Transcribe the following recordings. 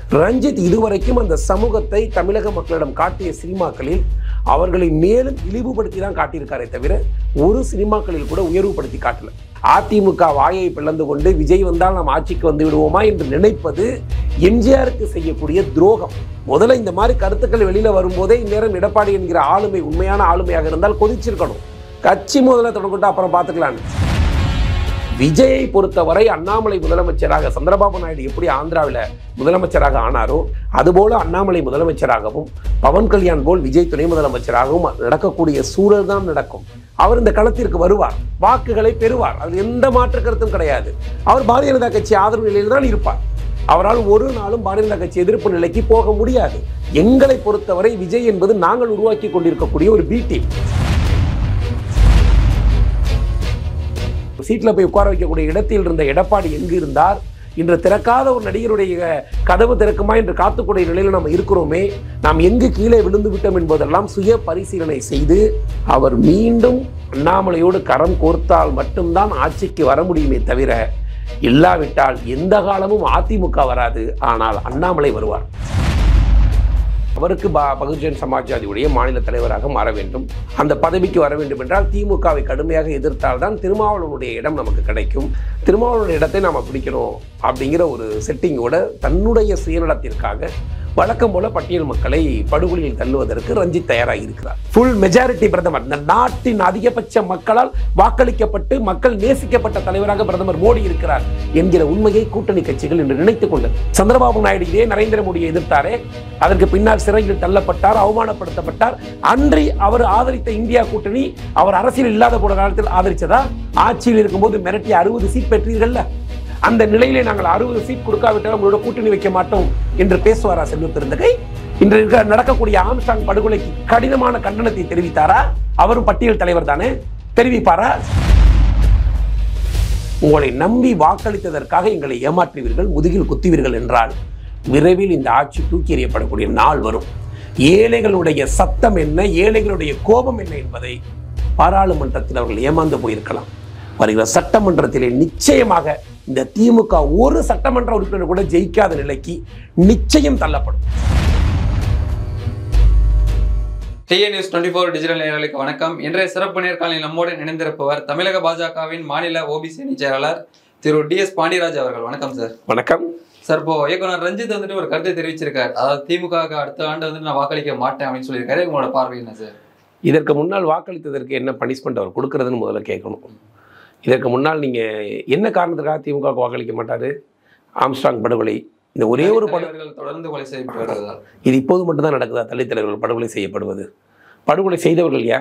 ரஞ்சித் இதுவரைக்கும் அந்த சமூகத்தை தமிழக மக்களிடம் காட்டிய சினிமாக்களில் அவர்களை மேலும் இழிவுபடுத்தி தான் காட்டியிருக்காரே தவிர ஒரு சினிமாக்களில் கூட உயர்வுபடுத்தி காட்டல அதிமுக வாயை பிளந்து கொண்டு விஜய் வந்தால் நாம் ஆட்சிக்கு வந்து விடுவோமா என்று நினைப்பது எம்ஜிஆருக்கு செய்யக்கூடிய துரோகம் முதல்ல இந்த மாதிரி கருத்துக்கள் வெளியில வரும்போதே இந்நேரம் எடப்பாடி என்கிற ஆளுமை உண்மையான ஆளுமையாக இருந்தால் கொதிச்சிருக்கணும் கட்சி முதல்ல தொடங்கிட்டு அப்புறம் பார்த்துக்கலான்னு விஜயை பொறுத்தவரை அண்ணாமலை முதலமைச்சராக சந்திரபாபு நாயுடு எப்படி ஆந்திராவில் முதலமைச்சராக ஆனாரோ அதுபோல அண்ணாமலை முதலமைச்சராகவும் பவன் கல்யாண் போல் விஜய் துணை முதலமைச்சராகவும் நடக்கக்கூடிய சூழல் தான் நடக்கும் அவர் இந்த களத்திற்கு வருவார் வாக்குகளை பெறுவார் அது எந்த மாற்று கருத்தும் கிடையாது அவர் பாரதிய ஜனதா கட்சி ஆதரவு நிலையில் தான் இருப்பார் அவரால் ஒரு நாளும் பாரதிய ஜனதா கட்சி எதிர்ப்பு நிலைக்கு போக முடியாது எங்களை பொறுத்தவரை விஜய் என்பது நாங்கள் உருவாக்கி கொண்டிருக்கக்கூடிய ஒரு பி டீம் சீட்டில் போய் உட்கார வைக்கக்கூடிய இடத்தில் இருந்த எடப்பாடி எங்கு இருந்தார் இன்று திறக்காத ஒரு நடிகருடைய கதவு திறக்குமா என்று காத்துக்கூடிய நிலையில் நாம் இருக்கிறோமே நாம் எங்கு கீழே விழுந்து விட்டோம் என்பதெல்லாம் சுய பரிசீலனை செய்து அவர் மீண்டும் அண்ணாமலையோடு கரம் கோர்த்தால் மட்டும்தான் ஆட்சிக்கு வர முடியுமே தவிர இல்லாவிட்டால் எந்த காலமும் அதிமுக வராது ஆனால் அண்ணாமலை வருவார் அவருக்கு பா பகுஜன் சமாஜ்வாதியுடைய மாநில தலைவராக மாற வேண்டும் அந்த பதவிக்கு வர வேண்டும் என்றால் திமுகவை கடுமையாக எதிர்த்தால் தான் திருமாவளவனுடைய இடம் நமக்கு கிடைக்கும் திருமாவளவனுடைய இடத்தை நாம் பிடிக்கணும் அப்படிங்கிற ஒரு செட்டிங்கோட தன்னுடைய சுயநலத்திற்காக வழக்கம் போல பட்டியல் மக்களை படுகொலியில் தள்ளுவதற்கு ரஞ்சித் தயாராகி இருக்கிறார் ஃபுல் மெஜாரிட்டி பிரதமர் இந்த நாட்டின் அதிகபட்ச மக்களால் வாக்களிக்கப்பட்டு மக்கள் நேசிக்கப்பட்ட தலைவராக பிரதமர் மோடி இருக்கிறார் என்கிற உண்மையை கூட்டணி கட்சிகள் என்று நினைத்துக் கொண்டது சந்திரபாபு நாயுடு இதே நரேந்திர மோடியை எதிர்த்தாரே அதற்கு பின்னால் சிறையில் தள்ளப்பட்டார் அவமானப்படுத்தப்பட்டார் அன்றி அவர் ஆதரித்த இந்தியா கூட்டணி அவர் அரசியல் இல்லாத போன காலத்தில் ஆதரிச்சதா ஆட்சியில் இருக்கும்போது மிரட்டி அறுபது சீட் பெற்றீர்கள்ல அந்த நிலையிலே நாங்கள் அறுபது சீட் கொடுக்காவிட்டால் உங்களோட கூட்டணி வைக்க மாட்டோம் என்று பேசுவாரா செல்வ பெருந்தகை இன்று இருக்க நடக்கக்கூடிய ஆம்ஸ்டாங் படுகொலைக்கு கடினமான கண்டனத்தை தெரிவித்தாரா அவரும் பட்டியல் தலைவர் தானே தெரிவிப்பாரா உங்களை நம்பி வாக்களித்ததற்காக எங்களை ஏமாற்றுவீர்கள் முதுகில் குத்துவீர்கள் என்றால் விரைவில் இந்த ஆட்சி தூக்கி எறியப்படக்கூடிய நாள் வரும் ஏழைகளுடைய சத்தம் என்ன ஏழைகளுடைய கோபம் என்ன என்பதை பாராளுமன்றத்தில் அவர்கள் ஏமாந்து போயிருக்கலாம் வருகிற சட்டமன்றத்திலே நிச்சயமாக இந்த திமுக ஒரு சட்டமன்ற உறுப்பினர் கூட ஜெயிக்காத நிலைக்கு நிச்சயம் தள்ளப்படும் TN news twenty four digital நேயர்களுக்கு வணக்கம் இன்றைய சிறப்பு நேர்காணலில் நம்மோடு இணைந்திருப்பவர் தமிழக பாஜகவின் மாநில ஓபிசி அணி செயலாளர் திரு டி எஸ் பாண்டியராஜ் அவர்கள் வணக்கம் சார் வணக்கம் சார் இப்போ இயக்குனர் ரஞ்சித் வந்துட்டு ஒரு கருத்தை தெரிவிச்சிருக்காரு அதாவது திமுக அடுத்த ஆண்டு வந்து நான் வாக்களிக்க மாட்டேன் அப்படின்னு சொல்லியிருக்காரு உங்களோட பார்வை என்ன சார் இதற்கு முன்னால் வாக்களித்ததற்கு என்ன பனிஷ்மெண்ட் அவர் கொடுக்கறதுன்னு முதல்ல கேட்கணும் இதற்கு முன்னால் நீங்கள் என்ன காரணத்துக்காக திமுக க்கு வாக்களிக்க மாட்டார் ஆம்ஸ்டாங் படுகொலை இந்த ஒரே ஒரு படு தலைவர்கள் தொடர்ந்து கொலை செய்யப்பட்டு வருவதால் இது இப்போது மட்டும்தான் நடக்குதா தலித் தலைவர்கள் படுகொலை செய்யப்படுவது படுகொலை செய்தவர்கள் யார்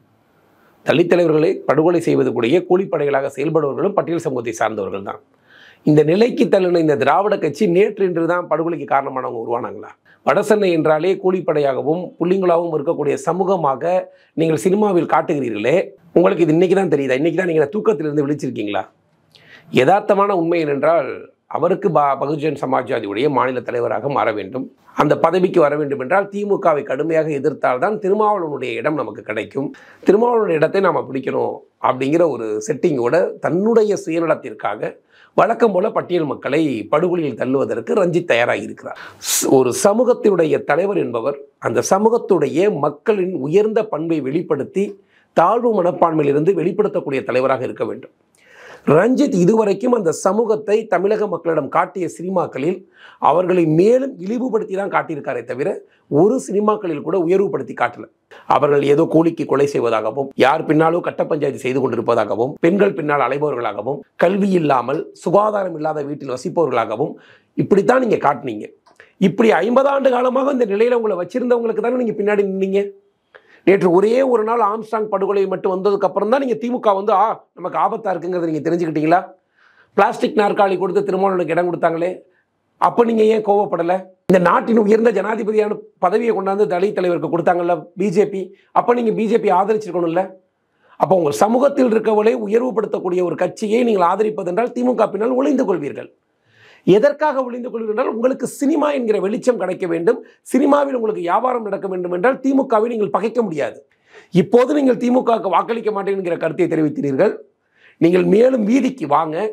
தலித் தலைவர்களை படுகொலை செய்வது கூடிய கூலிப்படைகளாக செயல்படுபவர்களும் பட்டியல் சமூகத்தை சார்ந்தவர்கள் தான் இந்த நிலைக்கு தள்ளின இந்த திராவிட கட்சி நேற்று இன்று தான் படுகொலைக்கு காரணமானவங்க உருவானாங்களா வடசென்னை என்றாலே கூலிப்படையாகவும் புள்ளிங்களாகவும் இருக்கக்கூடிய சமூகமாக நீங்கள் சினிமாவில் காட்டுகிறீர்களே உங்களுக்கு இது இன்னைக்கு தான் தெரியுதா இன்னைக்கு தான் நீங்கள் தூக்கத்திலிருந்து விழிச்சிருக்கீங்களா யதார்த்தமான உண்மை என்னென்றால் அவருக்கு பா பகுஜன் சமாஜ்வாதியுடைய மாநில தலைவராக மாற வேண்டும் அந்த பதவிக்கு வர வேண்டும் என்றால் திமுகவை கடுமையாக எதிர்த்தால் தான் திருமாவளவனுடைய இடம் நமக்கு கிடைக்கும் திருமாவளவனுடைய இடத்தை நாம் பிடிக்கணும் அப்படிங்கிற ஒரு செட்டிங்கோட தன்னுடைய சுயநலத்திற்காக வழக்கம் போல பட்டியல் மக்களை படுகொலியில் தள்ளுவதற்கு ரஞ்சித் தயாராகி இருக்கிறார் ஸ்- ஒரு சமூகத்தினுடைய தலைவர் என்பவர் அந்த சமூகத்துடைய மக்களின் உயர்ந்த பண்பை வெளிப்படுத்தி தாழ்வு மனப்பான்மையிலிருந்து வெளிப்படுத்தக்கூடிய தலைவராக இருக்க வேண்டும் ரஞ்சித் இதுவரைக்கும் அந்த சமூகத்தை தமிழக மக்களிடம் காட்டிய சினிமாக்களில் அவர்களை மேலும் இழிவுபடுத்தி தான் காட்டியிருக்காரே தவிர ஒரு சினிமாக்களில் கூட உயர்வுபடுத்தி காட்டல அவர்கள் ஏதோ கூலிக்கு கொலை செய்வதாகவும் யார் பின்னாலோ கட்ட பஞ்சாயத்து செய்து கொண்டிருப்பதாகவும் பெண்கள் பின்னால் அலைபவர்களாகவும் கல்வி இல்லாமல் சுகாதாரம் இல்லாத வீட்டில் வசிப்பவர்களாகவும் இப்படித்தான் நீங்க காட்டுனீங்க இப்படி ஐம்பது ஆண்டு காலமாக இந்த நிலையில உங்களை வச்சிருந்தவங்களுக்கு தானே நீங்க பின்னாடி நின்னீங்க நேற்று ஒரே ஒரு நாள் ஆம்ஸ்டாங் படுகொலை மட்டும் வந்ததுக்கு அப்புறம் தான் நீங்க திமுக வந்து ஆ நமக்கு ஆபத்தா இருக்குங்கிறத நீங்க தெரிஞ்சுக்கிட்டீங்களா பிளாஸ்டிக் நாற்காலி கொடுத்து திருமணனுக்கு இடம் கொடுத்தாங்களே அப்போ நீங்க ஏன் கோவப்படலை இந்த நாட்டின் உயர்ந்த ஜனாதிபதியான பதவியை கொண்டாந்து தலித் தலைவருக்கு கொடுத்தாங்கல்ல பிஜேபி அப்போ நீங்க பிஜேபி ஆதரிச்சிருக்கணும்ல அப்போ உங்கள் சமூகத்தில் இருக்கவளை உயர்வுபடுத்தக்கூடிய ஒரு கட்சியை நீங்கள் ஆதரிப்பதென்றால் திமுக பின்னால் ஒளிந்து கொள்வீர்கள் எதற்காக ஒளிந்து கொள்வீர்கள் என்றால் உங்களுக்கு சினிமா என்கிற வெளிச்சம் கிடைக்க வேண்டும் சினிமாவில் உங்களுக்கு வியாபாரம் நடக்க வேண்டும் என்றால் திமுகவை நீங்கள் பகைக்க முடியாது இப்போது நீங்கள் திமுகவுக்கு வாக்களிக்க மாட்டேன் என்கிற கருத்தை தெரிவித்தீர்கள் நீங்கள் மேலும் வீதிக்கு வாங்க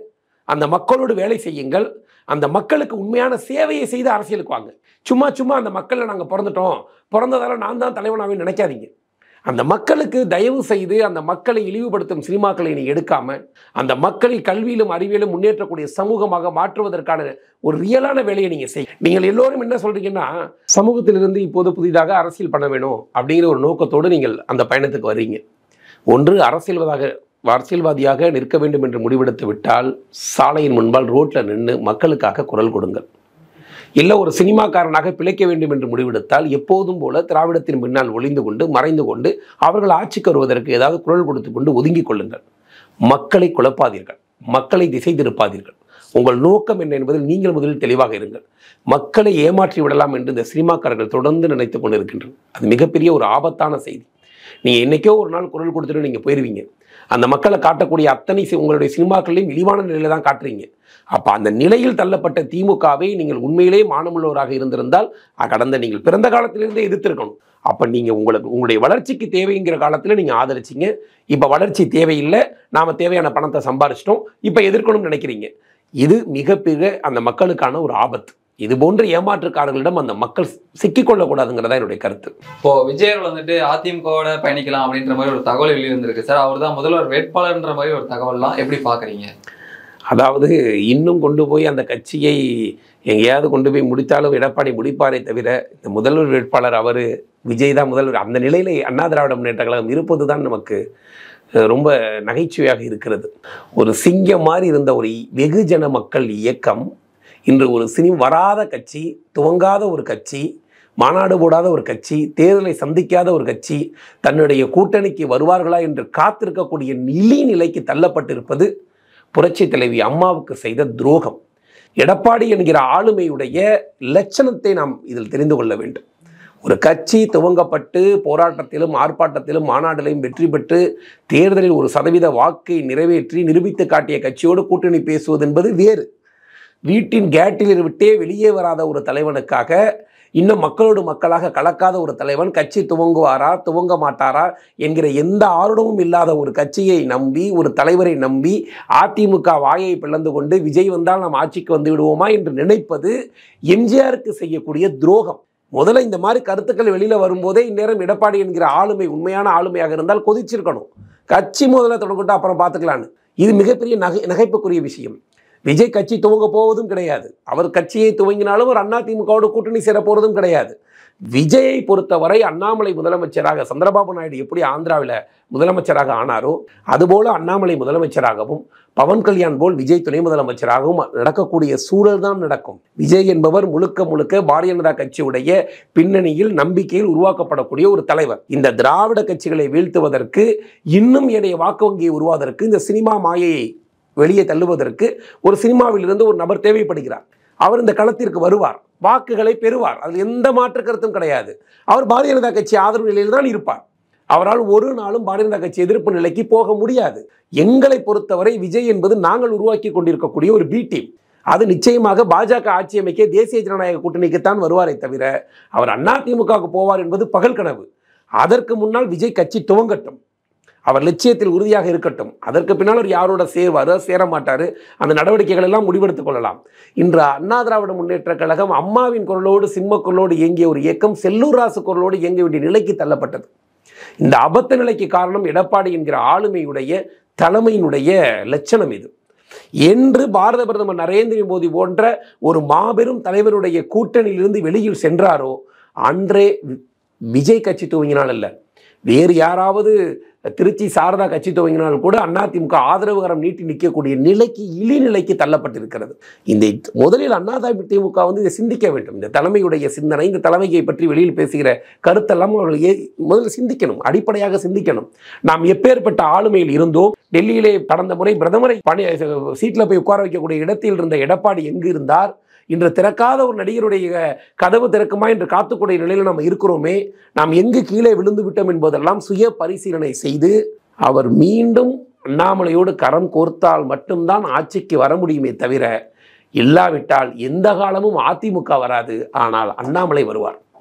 அந்த மக்களோடு வேலை செய்யுங்கள் அந்த மக்களுக்கு உண்மையான சேவையை செய்து அரசியலுக்கு வாங்க சும்மா சும்மா அந்த மக்களை நாங்கள் பிறந்துட்டோம் பிறந்ததால நான் தான் தலைவனாவே நினைக்காதீங்க அந்த மக்களுக்கு தயவு செய்து அந்த மக்களை இழிவுபடுத்தும் சினிமாக்களை நீ எடுக்காம அந்த மக்களை கல்வியிலும் அறிவியலும் முன்னேற்றக்கூடிய சமூகமாக மாற்றுவதற்கான ஒரு ரியலான வேலையை நீங்க செய் நீங்கள் எல்லோரும் என்ன சொல்றீங்கன்னா சமூகத்திலிருந்து இப்போது புதிதாக அரசியல் பண்ண வேணும் அப்படிங்கிற ஒரு நோக்கத்தோடு நீங்கள் அந்த பயணத்துக்கு வர்றீங்க ஒன்று அரசியல்வாதாக அரசியல்வாதியாக நிற்க வேண்டும் என்று முடிவெடுத்து விட்டால் சாலையின் முன்பால் ரோட்டில் நின்று மக்களுக்காக குரல் கொடுங்கள் இல்லை ஒரு சினிமாக்காரனாக பிழைக்க வேண்டும் என்று முடிவெடுத்தால் எப்போதும் போல திராவிடத்தின் பின்னால் ஒளிந்து கொண்டு மறைந்து கொண்டு அவர்கள் ஆட்சிக்கு வருவதற்கு ஏதாவது குரல் கொடுத்து கொண்டு ஒதுங்கிக் கொள்ளுங்கள் மக்களை குழப்பாதீர்கள் மக்களை திசை திருப்பாதீர்கள் உங்கள் நோக்கம் என்ன என்பதில் நீங்கள் முதலில் தெளிவாக இருங்கள் மக்களை ஏமாற்றி விடலாம் என்று இந்த சினிமாக்காரர்கள் தொடர்ந்து நினைத்துக் கொண்டிருக்கின்றனர் அது மிகப்பெரிய ஒரு ஆபத்தான செய்தி நீங்கள் என்னைக்கோ ஒரு நாள் குரல் கொடுத்துட்டு நீங்கள் போயிடுவீங்க அந்த மக்களை காட்டக்கூடிய அத்தனை சி- உங்களுடைய சினிமாக்களையும் இழிவான நிலையில தான் காட்டுறீங்க அப்போ அந்த நிலையில் தள்ளப்பட்ட திமுகவை நீங்கள் உண்மையிலேயே மானமுள்ளவராக இருந்திருந்தால் அ- கடந்த நீங்கள் பிறந்த காலத்திலிருந்தே எதிர்த்திருக்கணும் அப்போ நீங்கள் உங்களுக்கு உங்களுடைய வளர்ச்சிக்கு தேவைங்கிற காலத்தில் நீங்கள் ஆதரிச்சிங்க இப்போ வளர்ச்சி தேவையில்லை நாம் தேவையான பணத்தை சம்பாரிச்சிட்டோம் இப்போ எதிர்க்கணும்னு நினைக்கிறீங்க இது மிகப்பெரிய அந்த மக்களுக்கான ஒரு ஆபத்து இது போன்ற ஏமாற்றுக்காரர்களிடம் அந்த மக்கள் சிக்கிக்கொள்ளக்கூடாதுங்கிறதா என்னுடைய கருத்து இப்போ விஜய் அவர்கள் வந்துட்டு அதிமுகவோட பயணிக்கலாம் அப்படின்ற மாதிரி ஒரு தகவல் வெளிவந்திருக்கு சார் அவர் தான் முதல்வர் வேட்பாளர்ன்ற மாதிரி ஒரு தகவல்லாம் எப்படி பாக்குறீங்க அதாவது இன்னும் கொண்டு போய் அந்த கட்சியை எங்கேயாவது கொண்டு போய் முடித்தாலும் எடப்பாடி முடிப்பாரே தவிர இந்த முதல்வர் வேட்பாளர் அவர் விஜய் தான் முதல்வர் அந்த நிலையில் அண்ணா திராவிட முன்னேற்ற கழகம் இருப்பது தான் நமக்கு அஹ், ரொம்ப நகைச்சுவையாக இருக்கிறது ஒரு சிங்கம் மாதிரி இருந்த ஒரு வெகுஜன மக்கள் இயக்கம் இன்று ஒரு சினி வராத கட்சி துவங்காத ஒரு கட்சி மாநாடு போடாத ஒரு கட்சி தேர்தலை சந்திக்காத ஒரு கட்சி தன்னுடைய கூட்டணிக்கு வருவார்களா என்று காத்திருக்கக்கூடிய நிலி நிலைக்கு தள்ளப்பட்டிருப்பது புரட்சி தலைவி அம்மாவுக்கு செய்த துரோகம் எடப்பாடி என்கிற ஆளுமையுடைய லட்சணத்தை நாம் இதில் தெரிந்து கொள்ள வேண்டும் ஒரு கட்சி துவங்கப்பட்டு போராட்டத்திலும் ஆர்ப்பாட்டத்திலும் மாநாட்டிலும் வெற்றி பெற்று தேர்தலில் ஒரு சதவீத வாக்கை நிறைவேற்றி நிரூபித்து காட்டிய கட்சியோடு கூட்டணி பேசுவது என்பது வேறு வீட்டின் கேட்டில் விட்டே வெளியே வராத ஒரு தலைவனுக்காக இன்னும் மக்களோடு மக்களாக கலக்காத ஒரு தலைவன் கட்சி துவங்குவாரா துவங்க மாட்டாரா என்கிற எந்த ஆர்வமும் இல்லாத ஒரு கட்சியை நம்பி ஒரு தலைவரை நம்பி அதிமுக வாயை பிளந்து கொண்டு விஜய் வந்தால் நாம் ஆட்சிக்கு வந்து விடுவோமா என்று நினைப்பது எம்ஜிஆருக்கு செய்யக்கூடிய துரோகம் முதல்ல இந்த மாதிரி கருத்துக்கள் வெளியில வரும்போதே இந்நேரம் எடப்பாடி என்கிற ஆளுமை உண்மையான ஆளுமையாக இருந்தால் கொதிச்சிருக்கணும் கட்சி முதல்ல தொடங்கிட்டு அப்புறம் பார்த்துக்கலான்னு இது மிகப்பெரிய நகை நகைப்புக்குரிய விஷயம் விஜய் கட்சி துவங்க போவதும் கிடையாது அவர் கட்சியை துவங்கினாலும் ஒரு அண்ணா திமுகவோடு கூட்டணி சேர போறதும் கிடையாது விஜயை பொறுத்தவரை அண்ணாமலை முதலமைச்சராக சந்திரபாபு நாயுடு எப்படி ஆந்திராவில் முதலமைச்சராக ஆனாரோ அதுபோல அண்ணாமலை முதலமைச்சராகவும் பவன் கல்யாண் போல் விஜய் துணை முதலமைச்சராகவும் நடக்கக்கூடிய சூழல் தான் நடக்கும் விஜய் என்பவர் முழுக்க முழுக்க பாரதிய ஜனதா கட்சியுடைய பின்னணியில் நம்பிக்கையில் உருவாக்கப்படக்கூடிய ஒரு தலைவர் இந்த திராவிட கட்சிகளை வீழ்த்துவதற்கு இன்னும் என்னுடைய வாக்கு வங்கியை உருவாவதற்கு இந்த சினிமா மாயையை வெளியே தள்ளுவதற்கு ஒரு சினிமாவிலிருந்து ஒரு நபர் தேவைப்படுகிறார் அவர் இந்த களத்திற்கு வருவார் வாக்குகளை பெறுவார் அதில் எந்த மாற்று கருத்தும் கிடையாது அவர் பாரதிய ஜனதா கட்சி ஆதரவு நிலையில் தான் இருப்பார் அவரால் ஒரு நாளும் பாரதிய ஜனதா கட்சி எதிர்ப்பு நிலைக்கு போக முடியாது எங்களை பொறுத்தவரை விஜய் என்பது நாங்கள் உருவாக்கி கொண்டிருக்கக்கூடிய ஒரு பி டீம் அது நிச்சயமாக பாஜக ஆட்சி அமைக்க தேசிய ஜனநாயக கூட்டணிக்குத்தான் வருவாரே தவிர அவர் அதிமுகவுக்கு போவார் என்பது பகல் கனவு அதற்கு முன்னால் விஜய் கட்சி துவங்கட்டும் அவர் லட்சியத்தில் உறுதியாக இருக்கட்டும் அதற்கு பின்னால் அவர் யாரோட சேர்வார் சேர மாட்டார் அந்த நடவடிக்கைகள் எல்லாம் முடிவெடுத்துக் கொள்ளலாம் இன்று அண்ணா திராவிட முன்னேற்ற கழகம் அம்மாவின் குரலோடு சிம்ம குரலோடு இயங்கிய ஒரு இயக்கம் செல்லூர் ராசு குரலோடு இயங்க வேண்டிய நிலைக்கு தள்ளப்பட்டது இந்த அபத்த நிலைக்கு காரணம் எடப்பாடி என்கிற ஆளுமையுடைய தலைமையினுடைய லட்சணம் இது என்று பாரத பிரதமர் நரேந்திர மோடி போன்ற ஒரு மாபெரும் தலைவருடைய கூட்டணியிலிருந்து வெளியில் சென்றாரோ அன்றே வி- விஜய் கட்சி துவங்கினால் அல்ல வேறு யாராவது திருச்சி சாரதா கட்சி துவங்கினால் கூட அதிமுக ஆதரவுகரம் நீட்டி நிற்கக்கூடிய நிலைக்கு இழிநிலைக்கு தள்ளப்பட்டிருக்கிறது இந்த முதலில் அண்ணா திமுக வந்து இதை சிந்திக்க வேண்டும் இந்த தலைமையுடைய சிந்தனை இந்த தலைமையை பற்றி வெளியில் பேசுகிற கருத்தெல்லாம் அவர்கள் ஏ முதல்ல சிந்திக்கணும் அடிப்படையாக சிந்திக்கணும் நாம் எப்பேற்பட்ட ஆளுமையில் இருந்தோம் டெல்லியிலே கடந்த முறை பிரதமரை பணி சீட்டில் போய் உட்கார வைக்கக்கூடிய இடத்தில் இருந்த எடப்பாடி எங்கு இருந்தார் இன்று திறக்காத ஒரு நடிகருடைய கதவு திறக்குமா என்று காத்துக்கூடிய நிலையில் நாம் இருக்கிறோமே நாம் எங்கு கீழே விழுந்து விட்டோம் என்பதெல்லாம் சுய பரிசீலனை செய்து அவர் மீண்டும் அண்ணாமலையோடு கரம் கோர்த்தால் மட்டும்தான் ஆட்சிக்கு வர முடியுமே தவிர இல்லாவிட்டால் எந்த காலமும் அதிமுக வராது ஆனால் அண்ணாமலை வருவார்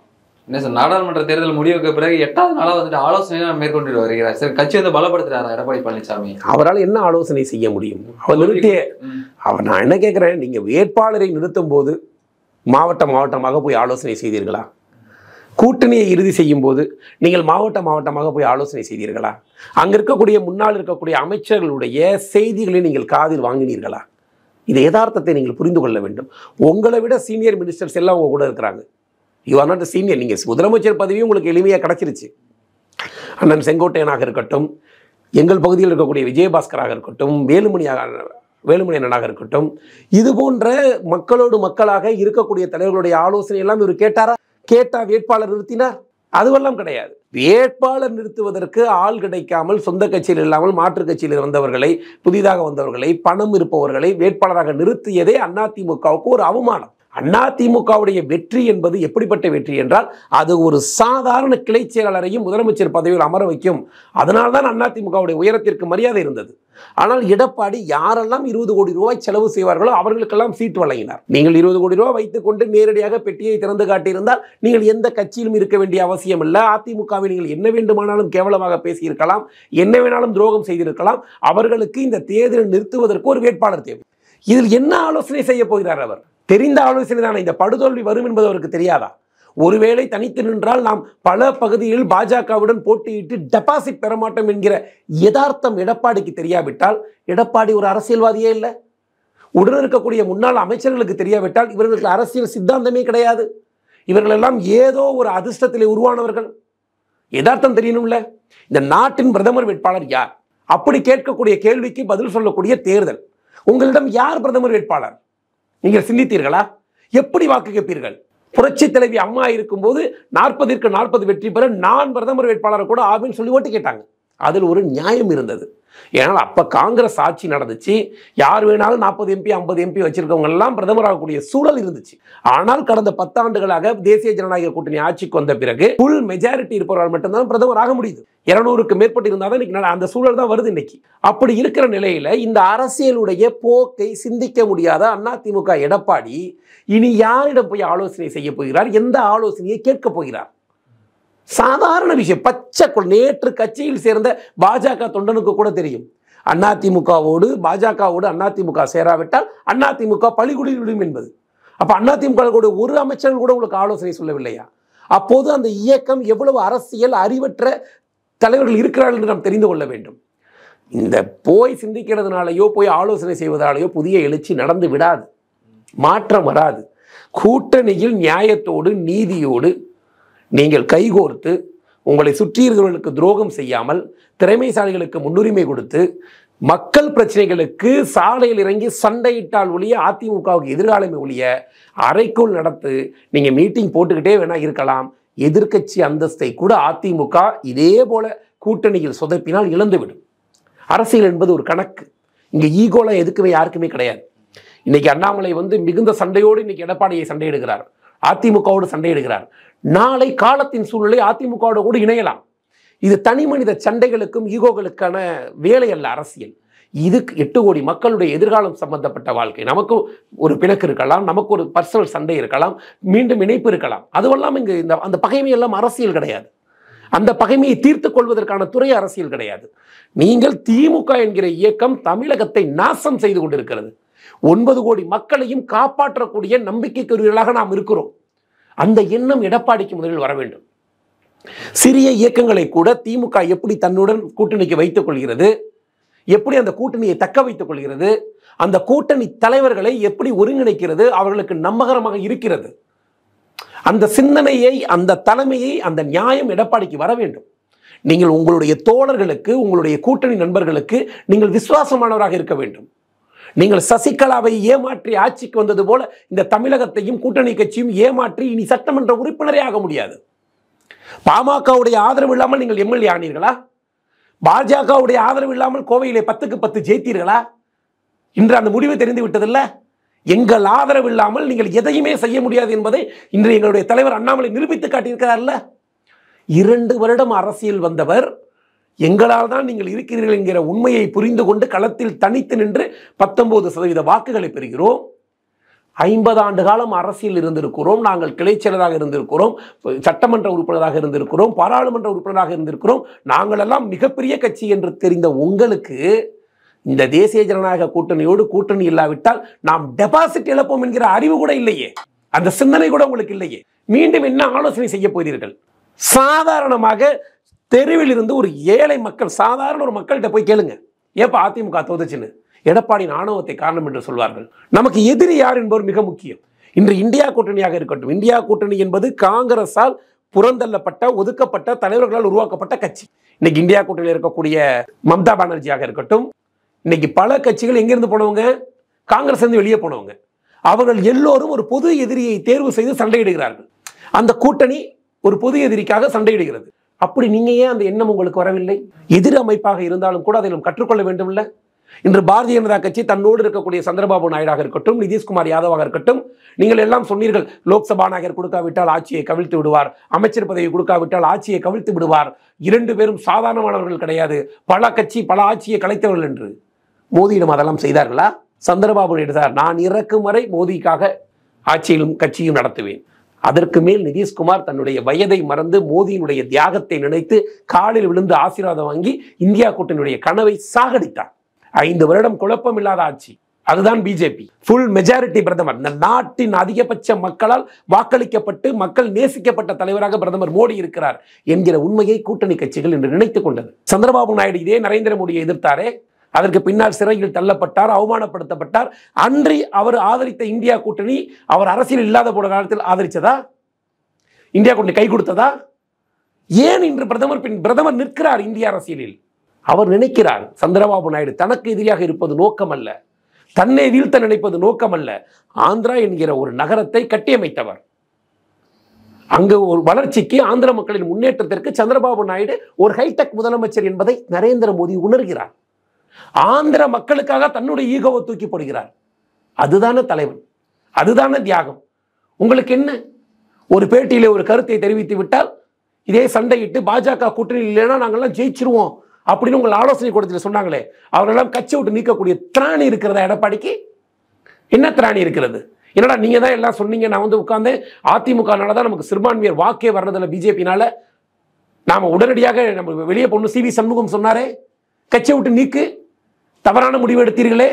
என்ன சார் நாடாளுமன்ற தேர்தல் முடிவுக்கு பிறகு எட்டாவது நாளா வந்துட்டு ஆலோசனை மேற்கொண்டு வருகிறார் சரி கட்சி வந்து பலப்படுத்துறாரா எடப்பாடி பழனிசாமி அவரால் என்ன ஆலோசனை செய்ய முடியும் அவர் நிறுத்திய ம். அவர் நான் என்ன கேட்குறேன் நீங்கள் வேட்பாளரை நிறுத்தும் போது மாவட்ட மாவட்டமாக போய் ஆலோசனை செய்தீர்களா கூட்டணியை இறுதி செய்யும் போது நீங்கள் மாவட்ட மாவட்டமாக போய் ஆலோசனை செய்தீர்களா அங்கே இருக்கக்கூடிய முன்னால் இருக்கக்கூடிய அமைச்சர்களுடைய செய்திகளை நீங்கள் காதில் வாங்கினீர்களா இந்த யதார்த்தத்தை நீங்கள் புரிந்து கொள்ள வேண்டும் உங்களை விட சீனியர் மினிஸ்டர்ஸ் எல்லாம் உங்க கூட இருக்கிறாங்க யூ ஆர் நாட் சீனியர் நீங்கள் முதலமைச்சர் பதவியும் உங்களுக்கு எளிமையாக கிடச்சிருச்சு அண்ணன் செங்கோட்டையனாக இருக்கட்டும் எங்கள் பகுதியில் இருக்கக்கூடிய விஜயபாஸ்கராக இருக்கட்டும் வேலுமணியாக வேலுமணி அண்ணனாக இருக்கட்டும் இது போன்ற மக்களோடு மக்களாக இருக்கக்கூடிய தலைவர்களுடைய ஆலோசனை எல்லாம் இவர் கேட்டாரா கேட்டா வேட்பாளர் நிறுத்தினார் அதுவெல்லாம் கிடையாது வேட்பாளர் நிறுத்துவதற்கு ஆள் கிடைக்காமல் சொந்த கட்சியில் இல்லாமல் மாற்றுக் கட்சியில் வந்தவர்களை புதிதாக வந்தவர்களை பணம் இருப்பவர்களை வேட்பாளராக நிறுத்தியதே அதிமுகவுக்கு ஒரு அவமானம் அதிமுகவுடைய வெற்றி என்பது எப்படிப்பட்ட வெற்றி என்றால் அது ஒரு சாதாரண கிளை செயலாளரையும் முதலமைச்சர் பதவியில் அமர வைக்கும் அதனால்தான் அதிமுகவுடைய உயரத்திற்கு மரியாதை இருந்தது ஆனால் எடப்பாடி யாரெல்லாம் இருபது கோடி ரூபாய் செலவு செய்வார்களோ அவர்களுக்கெல்லாம் சீட் வழங்கினார் நீங்கள் இருபது கோடி ரூபாய் வைத்துக்கொண்டு நேரடியாக பெட்டியை திறந்து காட்டியிருந்தால் நீங்கள் எந்த கட்சியிலும் இருக்க வேண்டிய அவசியம் இல்லை அதிமுகவை நீங்கள் என்ன வேண்டுமானாலும் கேவலமாக பேசியிருக்கலாம் என்ன வேணாலும் துரோகம் செய்திருக்கலாம் அவர்களுக்கு இந்த தேர்தலை நிறுத்துவதற்கு ஒரு வேட்பாளர் தேவை இதில் என்ன ஆலோசனை செய்ய போகிறார் அவர் தெரிந்த ஆலோசனை தானே இந்த படுதோல்வி வரும் என்பது அவருக்கு தெரியாதா ஒருவேளை தனித்து நின்றால் நாம் பல பகுதியில் பாஜகவுடன் போட்டியிட்டு டெபாசிட் பெற மாட்டோம் என்கிற யதார்த்தம் எடப்பாடிக்கு தெரியாவிட்டால் எடப்பாடி ஒரு அரசியல்வாதியே இல்லை உடன் இருக்கக்கூடிய முன்னாள் அமைச்சர்களுக்கு தெரியாவிட்டால் இவர்களுக்கு அரசியல் சித்தாந்தமே கிடையாது இவர்கள் எல்லாம் ஏதோ ஒரு அதிர்ஷ்டத்திலே உருவானவர்கள் யதார்த்தம் தெரியணும்ல இந்த நாட்டின் பிரதமர் வேட்பாளர் யார் அப்படி கேட்கக்கூடிய கேள்விக்கு பதில் சொல்லக்கூடிய தேர்தல் உங்களிடம் யார் பிரதமர் வேட்பாளர் நீங்கள் சிந்தித்தீர்களா எப்படி வாக்கு கேட்பீர்கள் புரட்சி தலைவி அம்மா இருக்கும்போது நாற்பதிற்கு நாற்பது வெற்றி பெற நான் பிரதமர் வேட்பாளரை கூட ஆவேன்னு சொல்லி ஓட்டு கேட்டாங்க அதில் ஒரு நியாயம் இருந்தது ஏன்னால் அப்போ காங்கிரஸ் ஆட்சி நடந்துச்சு யார் வேணாலும் நாற்பது எம்பி ஐம்பது எம்பி வச்சிருக்கவங்க எல்லாம் பிரதமராகக்கூடிய சூழல் இருந்துச்சு ஆனால் கடந்த பத்தாண்டுகளாக தேசிய ஜனநாயக கூட்டணி ஆட்சிக்கு வந்த பிறகு ஃபுல் மெஜாரிட்டி இருப்பவர்கள் மட்டும்தான் பிரதமர் ஆக முடியுது இருநூறுக்கு மேற்பட்டு இருந்தால் தான் இன்னைக்கு நட- அந்த சூழல் தான் வருது இன்னைக்கு அப்படி இருக்கிற நிலையில இந்த அரசியலுடைய போக்கை சிந்திக்க முடியாத அதிமுக எடப்பாடி இனி யாரிடம் போய் ஆலோசனை செய்ய போகிறார் எந்த ஆலோசனையை கேட்க போகிறார் சாதாரண விஷயம் பச்சை குழ- நேற்று கட்சியில் சேர்ந்த பாஜக தொண்டனுக்கு கூட தெரியும் அதிமுகவோடு பாஜகவோடு அதிமுக சேராவிட்டால் அதிமுக பழிகுடிவிடும் என்பது அப்ப அதிமுக கூட ஒரு அமைச்சர்கள் கூட உங்களுக்கு ஆலோசனை சொல்லவில்லையா அப்போது அந்த இயக்கம் எவ்வளவு அரசியல் அறிவற்ற தலைவர்கள் இருக்கிறார்கள் என்று நாம் தெரிந்து கொள்ள வேண்டும் இந்த போய் சிந்திக்கிறதுனாலயோ போய் ஆலோசனை செய்வதாலேயோ புதிய எழுச்சி நடந்து விடாது மாற்றம் வராது கூட்டணியில் நியாயத்தோடு நீதியோடு நீங்கள் கைகோர்த்து உங்களை சுற்றியிருந்தவர்களுக்கு துரோகம் செய்யாமல் திறமைசாலிகளுக்கு முன்னுரிமை கொடுத்து மக்கள் பிரச்சனைகளுக்கு சாலையில் இறங்கி சண்டையிட்டால் ஒழிய அதிமுகவுக்கு எதிர்காலமே ஒழிய அறைக்குள் நடத்து நீங்க மீட்டிங் போட்டுக்கிட்டே வேணா இருக்கலாம் எதிர்க்கட்சி அந்தஸ்தை கூட அதிமுக இதே போல கூட்டணியில் சொதப்பினால் இழந்துவிடும் அரசியல் என்பது ஒரு கணக்கு இங்க ஈகோலாம் எதுக்குமே யாருக்குமே கிடையாது இன்னைக்கு அண்ணாமலை வந்து மிகுந்த சண்டையோடு இன்னைக்கு எடப்பாடியை சண்டையிடுகிறார் அதிமுகவோடு சண்டையிடுகிறார் நாளை காலத்தின் சூழ்நிலை அதிமுகவோடு கூட இணையலாம் இது தனி மனித சண்டைகளுக்கும் ஈகோகளுக்கான வேலை அல்ல அரசியல் இது எட்டு கோடி மக்களுடைய எதிர்காலம் சம்பந்தப்பட்ட வாழ்க்கை நமக்கு ஒரு பிணக்கு இருக்கலாம் நமக்கு ஒரு பர்சனல் சண்டை இருக்கலாம் மீண்டும் இணைப்பு இருக்கலாம் அதுவெல்லாம் இங்கு இந்த அந்த பகைமை எல்லாம் அரசியல் கிடையாது அந்த பகைமையை தீர்த்துக் கொள்வதற்கான துறை அரசியல் கிடையாது நீங்கள் திமுக என்கிற இயக்கம் தமிழகத்தை நாசம் செய்து கொண்டிருக்கிறது ஒன்பது கோடி மக்களையும் காப்பாற்றக்கூடிய நம்பிக்கைக்குரியவர்களாக நாம் இருக்கிறோம் அந்த எண்ணம் எடப்பாடிக்கு முதலில் வர வேண்டும் சிறிய இயக்கங்களை கூட திமுக எப்படி தன்னுடன் கூட்டணிக்கு வைத்துக் கொள்கிறது எப்படி அந்த கூட்டணியை தக்க வைத்துக் கொள்கிறது அந்த கூட்டணி தலைவர்களை எப்படி ஒருங்கிணைக்கிறது அவர்களுக்கு நம்பகரமாக இருக்கிறது அந்த சிந்தனையை அந்த தலைமையை அந்த நியாயம் எடப்பாடிக்கு வர வேண்டும் நீங்கள் உங்களுடைய தோழர்களுக்கு உங்களுடைய கூட்டணி நண்பர்களுக்கு நீங்கள் விசுவாசமானவராக இருக்க வேண்டும் நீங்கள் சசிகலாவை ஏமாற்றி ஆட்சிக்கு வந்தது போல இந்த தமிழகத்தையும் கூட்டணி கட்சியும் ஏமாற்றி இனி சட்டமன்ற உறுப்பினரே ஆக முடியாது பாமகவுடைய ஆதரவு இல்லாமல் நீங்கள் எம்எல்ஏ ஆனீர்களா பாஜகவுடைய ஆதரவு இல்லாமல் கோவையிலே பத்துக்கு பத்து ஜெயித்தீர்களா இன்று அந்த முடிவு தெரிந்து விட்டதில்ல எங்கள் ஆதரவு இல்லாமல் நீங்கள் எதையுமே செய்ய முடியாது என்பதை இன்று எங்களுடைய தலைவர் அண்ணாமலை நிரூபித்து காட்டியிருக்கிறார்ல இரண்டு வருடம் அரசியல் வந்தவர் எங்களால் தான் நீங்கள் இருக்கிறீர்கள் என்கிற உண்மையை புரிந்து கொண்டு களத்தில் தனித்து நின்று பத்தொன்பது சதவீத வாக்குகளை பெறுகிறோம் ஐம்பது ஆண்டு காலம் அரசியல் இருந்திருக்கிறோம் நாங்கள் கிளைச்செயலராக இருந்திருக்கிறோம் சட்டமன்ற உறுப்பினராக இருந்திருக்கிறோம் பாராளுமன்ற உறுப்பினராக இருந்திருக்கிறோம் நாங்கள் எல்லாம் மிகப்பெரிய கட்சி என்று தெரிந்த உங்களுக்கு இந்த தேசிய ஜனநாயக கூட்டணியோடு கூட்டணி இல்லாவிட்டால் நாம் டெபாசிட் இழப்போம் என்கிற அறிவு கூட இல்லையே அந்த சிந்தனை கூட உங்களுக்கு இல்லையே மீண்டும் என்ன ஆலோசனை செய்ய போகிறீர்கள் சாதாரணமாக தெருவில் இருந்து ஒரு ஏழை மக்கள் சாதாரண ஒரு மக்கள்கிட்ட போய் கேளுங்க ஏப்பா அதிமுக தோதுச்சுன்னு எடப்பாடியின் ஆணவத்தை காரணம் என்று சொல்வார்கள் நமக்கு எதிரி யார் என்பவர் மிக முக்கியம் இன்று இந்தியா கூட்டணியாக இருக்கட்டும் இந்தியா கூட்டணி என்பது காங்கிரஸால் புறந்தள்ளப்பட்ட ஒதுக்கப்பட்ட தலைவர்களால் உருவாக்கப்பட்ட கட்சி இன்னைக்கு இந்தியா கூட்டணியில் இருக்கக்கூடிய மம்தா பானர்ஜியாக இருக்கட்டும் இன்னைக்கு பல கட்சிகள் எங்கிருந்து போனவங்க காங்கிரஸ் இருந்து வெளியே போனவங்க அவர்கள் எல்லோரும் ஒரு பொது எதிரியை தேர்வு செய்து சண்டையிடுகிறார்கள் அந்த கூட்டணி ஒரு பொது எதிரிக்காக சண்டையிடுகிறது அப்படி நீங்க ஏன் அந்த எண்ணம் உங்களுக்கு வரவில்லை எதிர் அமைப்பாக இருந்தாலும் கூட அதை நாம் கற்றுக்கொள்ள வேண்டும் இல்ல இன்று பாரதிய ஜனதா கட்சி தன்னோடு இருக்கக்கூடிய சந்திரபாபு நாயுடாக இருக்கட்டும் நிதிஷ்குமார் யாதவாக இருக்கட்டும் நீங்கள் எல்லாம் சொன்னீர்கள் லோக்சபா நாயகர் கொடுக்காவிட்டால் ஆட்சியை கவிழ்த்து விடுவார் அமைச்சர் பதவி கொடுக்காவிட்டால் ஆட்சியை கவிழ்த்து விடுவார் இரண்டு பேரும் சாதாரணமானவர்கள் கிடையாது பல கட்சி பல ஆட்சியை கலைத்தவர்கள் என்று மோதியிடம் அதெல்லாம் செய்தார்களா சந்திரபாபு நாயுடு சார் நான் இறக்கும் வரை மோதிக்காக ஆட்சியிலும் கட்சியும் நடத்துவேன் அதற்கு மேல் நிதிஷ்குமார் தன்னுடைய வயதை மறந்து மோதியினுடைய தியாகத்தை நினைத்து காலில் விழுந்து ஆசீர்வாதம் வாங்கி இந்தியா கூட்டணியுடைய கனவை சாகடித்தார் ஐந்து வருடம் குழப்பம் இல்லாத ஆட்சி அதுதான் பிஜேபி ஃபுல் மெஜாரிட்டி பிரதமர் இந்த நாட்டின் அதிகபட்ச மக்களால் வாக்களிக்கப்பட்டு மக்கள் நேசிக்கப்பட்ட தலைவராக பிரதமர் மோடி இருக்கிறார் என்கிற உண்மையை கூட்டணி கட்சிகள் என்று நினைத்துக் கொண்டது சந்திரபாபு நாயுடு இதே நரேந்திர மோடியை எதிர்த்தாரே அதற்கு பின்னால் சிறையில் தள்ளப்பட்டார் அவமானப்படுத்தப்பட்டார் அன்றி அவர் ஆதரித்த இந்தியா கூட்டணி அவர் அரசியல் இல்லாத போன காலத்தில் ஆதரிச்சதா இந்தியா கூட்டணி கை கொடுத்ததா ஏன் இன்று பிரதமர் பின் பிரதமர் நிற்கிறார் இந்திய அரசியலில் அவர் நினைக்கிறார் சந்திரபாபு நாயுடு தனக்கு எதிரியாக இருப்பது நோக்கம் அல்ல தன்னை வீழ்த்த நினைப்பது நோக்கம் அல்ல ஆந்திரா என்கிற ஒரு நகரத்தை கட்டியமைத்தவர் அங்கு ஒரு வளர்ச்சிக்கு ஆந்திர மக்களின் முன்னேற்றத்திற்கு சந்திரபாபு நாயுடு ஒரு ஹைடெக் முதலமைச்சர் என்பதை நரேந்திர மோடி உணர்கிறார் ஆந்திர மக்களுக்காக தன்னுடைய ஈகோவை தூக்கி போடுகிறார் அதுதானே தலைவன் அதுதானே தியாகம் உங்களுக்கு என்ன ஒரு பேட்டியிலே ஒரு கருத்தை தெரிவித்து விட்டால் இதே சண்டையிட்டு பாஜக கூட்டணி இல்லைன்னா நாங்கெல்லாம் ஜெயிச்சிருவோம் அப்படின்னு உங்கள் ஆலோசனை கூடத்தில் சொன்னாங்களே அவர்களெல்லாம் கட்சி விட்டு நீக்கக்கூடிய திராணி இருக்கிறதா எடப்பாடிக்கு என்ன திராணி இருக்கிறது என்னடா நீங்க தான் எல்லாம் சொன்னீங்க நான் வந்து உட்கார்ந்தேன் அதிமுகனால தான் நமக்கு சிறுபான்மையர் வாக்கே வர்றதில்ல பிஜேபினால நாம உடனடியாக நம்ம வெளியே பொண்ணு சி வி சண்முகம் சொன்னாரே கட்சியை விட்டு நீக்கு தவறான முடிவு எடுத்தீர்களே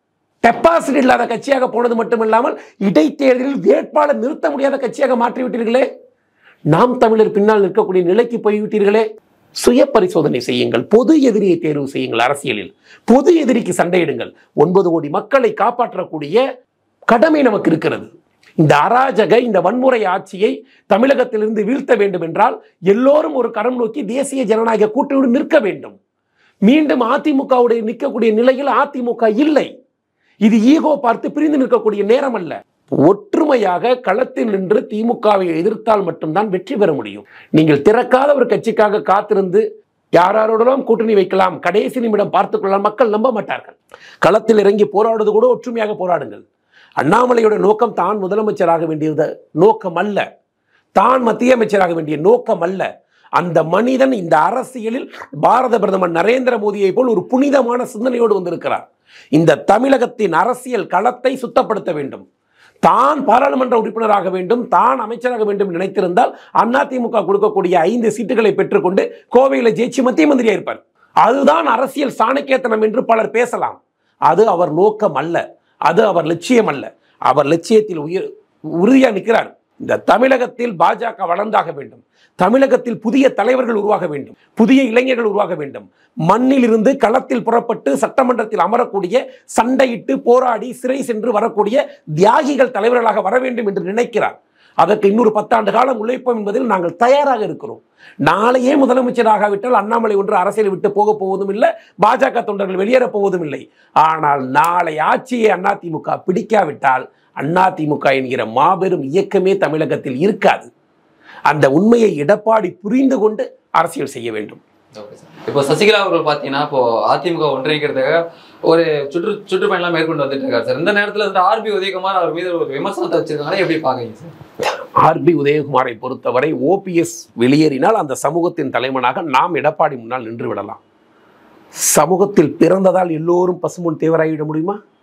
டெபாசிட் இல்லாத கட்சியாக போனது மட்டுமில்லாமல் இடைத்தேர்தலில் வேட்பாளர் நிறுத்த முடியாத கட்சியாக மாற்றி விட்டீர்களே நாம் தமிழர் பின்னால் நிற்கக்கூடிய நிலைக்கு போய்விட்டீர்களே சுய பரிசோதனை செய்யுங்கள் பொது எதிரியை தேர்வு செய்யுங்கள் அரசியலில் பொது எதிரிக்கு சண்டையிடுங்கள் ஒன்பது கோடி மக்களை காப்பாற்றக்கூடிய கடமை நமக்கு இருக்கிறது இந்த அராஜக இந்த வன்முறை ஆட்சியை தமிழகத்திலிருந்து வீழ்த்த வேண்டும் என்றால் எல்லோரும் ஒரு கரம் நோக்கி தேசிய ஜனநாயக கூட்டணியோடு நிற்க வேண்டும் மீண்டும் அதிமுகவுடைய நிற்கக்கூடிய நிலையில் அதிமுக இல்லை இது ஈகோ பார்த்து பிரிந்து நிற்கக்கூடிய நேரம் அல்ல ஒற்றுமையாக களத்தில் நின்று திமுகவை எதிர்த்தால் மட்டும்தான் வெற்றி பெற முடியும் நீங்கள் திறக்காத ஒரு கட்சிக்காக காத்திருந்து யாரோடலாம் கூட்டணி வைக்கலாம் கடைசி நிமிடம் பார்த்துக் கொள்ளலாம் மக்கள் நம்ப மாட்டார்கள் களத்தில் இறங்கி போராடுவது கூட ஒற்றுமையாக போராடுங்கள் அண்ணாமலையோட நோக்கம் தான் முதலமைச்சராக வேண்டியது நோக்கம் அல்ல தான் மத்திய அமைச்சராக வேண்டிய நோக்கம் அல்ல அந்த மனிதன் இந்த அரசியலில் பாரத பிரதமர் நரேந்திர மோடியை போல் ஒரு புனிதமான சிந்தனையோடு வந்திருக்கிறார் இந்த தமிழகத்தின் அரசியல் களத்தை சுத்தப்படுத்த வேண்டும் தான் பாராளுமன்ற உறுப்பினராக வேண்டும் தான் அமைச்சராக வேண்டும் நினைத்திருந்தால் அதிமுக கொடுக்கக்கூடிய ஐந்து சீட்டுகளை பெற்றுக்கொண்டு கோவையில் ஜெயிச்சு மத்திய மந்திரியா இருப்பார் அதுதான் அரசியல் சாணக்கியத்தனம் என்று பலர் பேசலாம் அது அவர் நோக்கம் அல்ல அது அவர் லட்சியம் அல்ல அவர் லட்சியத்தில் உயிர் உறுதியாக நிற்கிறார் இந்த தமிழகத்தில் பாஜக வளர்ந்தாக வேண்டும் தமிழகத்தில் புதிய தலைவர்கள் உருவாக வேண்டும் புதிய இளைஞர்கள் உருவாக வேண்டும் மண்ணில் இருந்து களத்தில் புறப்பட்டு சட்டமன்றத்தில் அமரக்கூடிய சண்டையிட்டு போராடி சிறை சென்று வரக்கூடிய தியாகிகள் தலைவர்களாக வர வேண்டும் என்று நினைக்கிறார் அதற்கு இன்னொரு பத்தாண்டு காலம் உழைப்போம் என்பதில் நாங்கள் தயாராக இருக்கிறோம் நாளையே முதலமைச்சராகாவிட்டால் அண்ணாமலை ஒன்று அரசியலை விட்டு போக போவதும் இல்லை பாஜக தொண்டர்கள் வெளியேறப் போவதும் இல்லை ஆனால் நாளை ஆட்சியை அதிமுக பிடிக்காவிட்டால் அதிமுக என்கிற மாபெரும் இயக்கமே தமிழகத்தில் இருக்காது அந்த உண்மையை எடப்பாடி புரிந்து கொண்டு அரசியல் செய்ய வேண்டும் Okay, sir. இப்போ சசிகலா அவர்கள் பார்த்தீங்கன்னா இப்போ அதிமுக ஒன்றிணைக்கிறதுக்காக ஒரு சுற்று சுற்றுப்பயணம்லாம் மேற்கொண்டு வந்துட்டு இருக்காரு சார் இந்த நேரத்தில் வந்து ஆர்பி உதயகுமார் அவர் மீது ஒரு விமர்சனத்தை வச்சிருக்காங்க எப்படி பாக்குறீங்க சார் ஆர்பி உதயகுமாரை பொறுத்தவரை ஓபிஎஸ் வெளியேறினால் அந்த சமூகத்தின் தலைவனாக நாம் எடப்பாடி முன்னால் நின்று விடலாம் சமூகத்தில் பிறந்ததால் எல்லோரும் பசும்பொன் தேவராகிவிட முடியுமா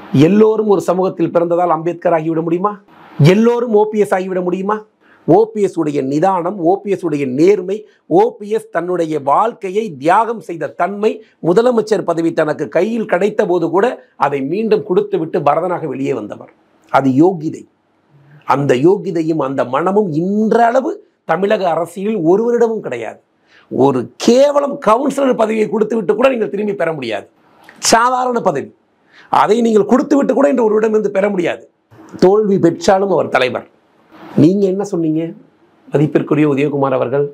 எல்லோரும் ஒரு சமூகத்தில் பிறந்ததால் அம்பேத்கர் ஆகிவிட முடியுமா எல்லோரும் ஓபிஎஸ் ஆகிவிட முடியுமா ஓபிஎஸ் உடைய நிதானம் ஓபிஎஸ் உடைய நேர்மை ஓபிஎஸ் தன்னுடைய வாழ்க்கையை தியாகம் செய்த தன்மை முதலமைச்சர் பதவி தனக்கு கையில் கிடைத்த போது கூட அதை மீண்டும் கொடுத்துவிட்டு பரதனாக வெளியே வந்தவர் அது யோகிதை அந்த யோகிதையும் அந்த மனமும் இன்றளவு தமிழக அரசியலில் ஒருவரிடமும் கிடையாது ஒரு கேவலம் கவுன்சிலர் பதவியை கொடுத்து விட்டு கூட நீங்கள் திரும்பி பெற முடியாது சாதாரண பதவி அதை நீங்கள் கொடுத்து விட்டு கூட இன்று ஒருவரிடமிருந்து பெற முடியாது தோல்வி பெற்றாலும் அவர் தலைவர் நீங்க என்ன சொன்னீங்க மதிப்பிற்குரிய உதயகுமார் அவர்கள்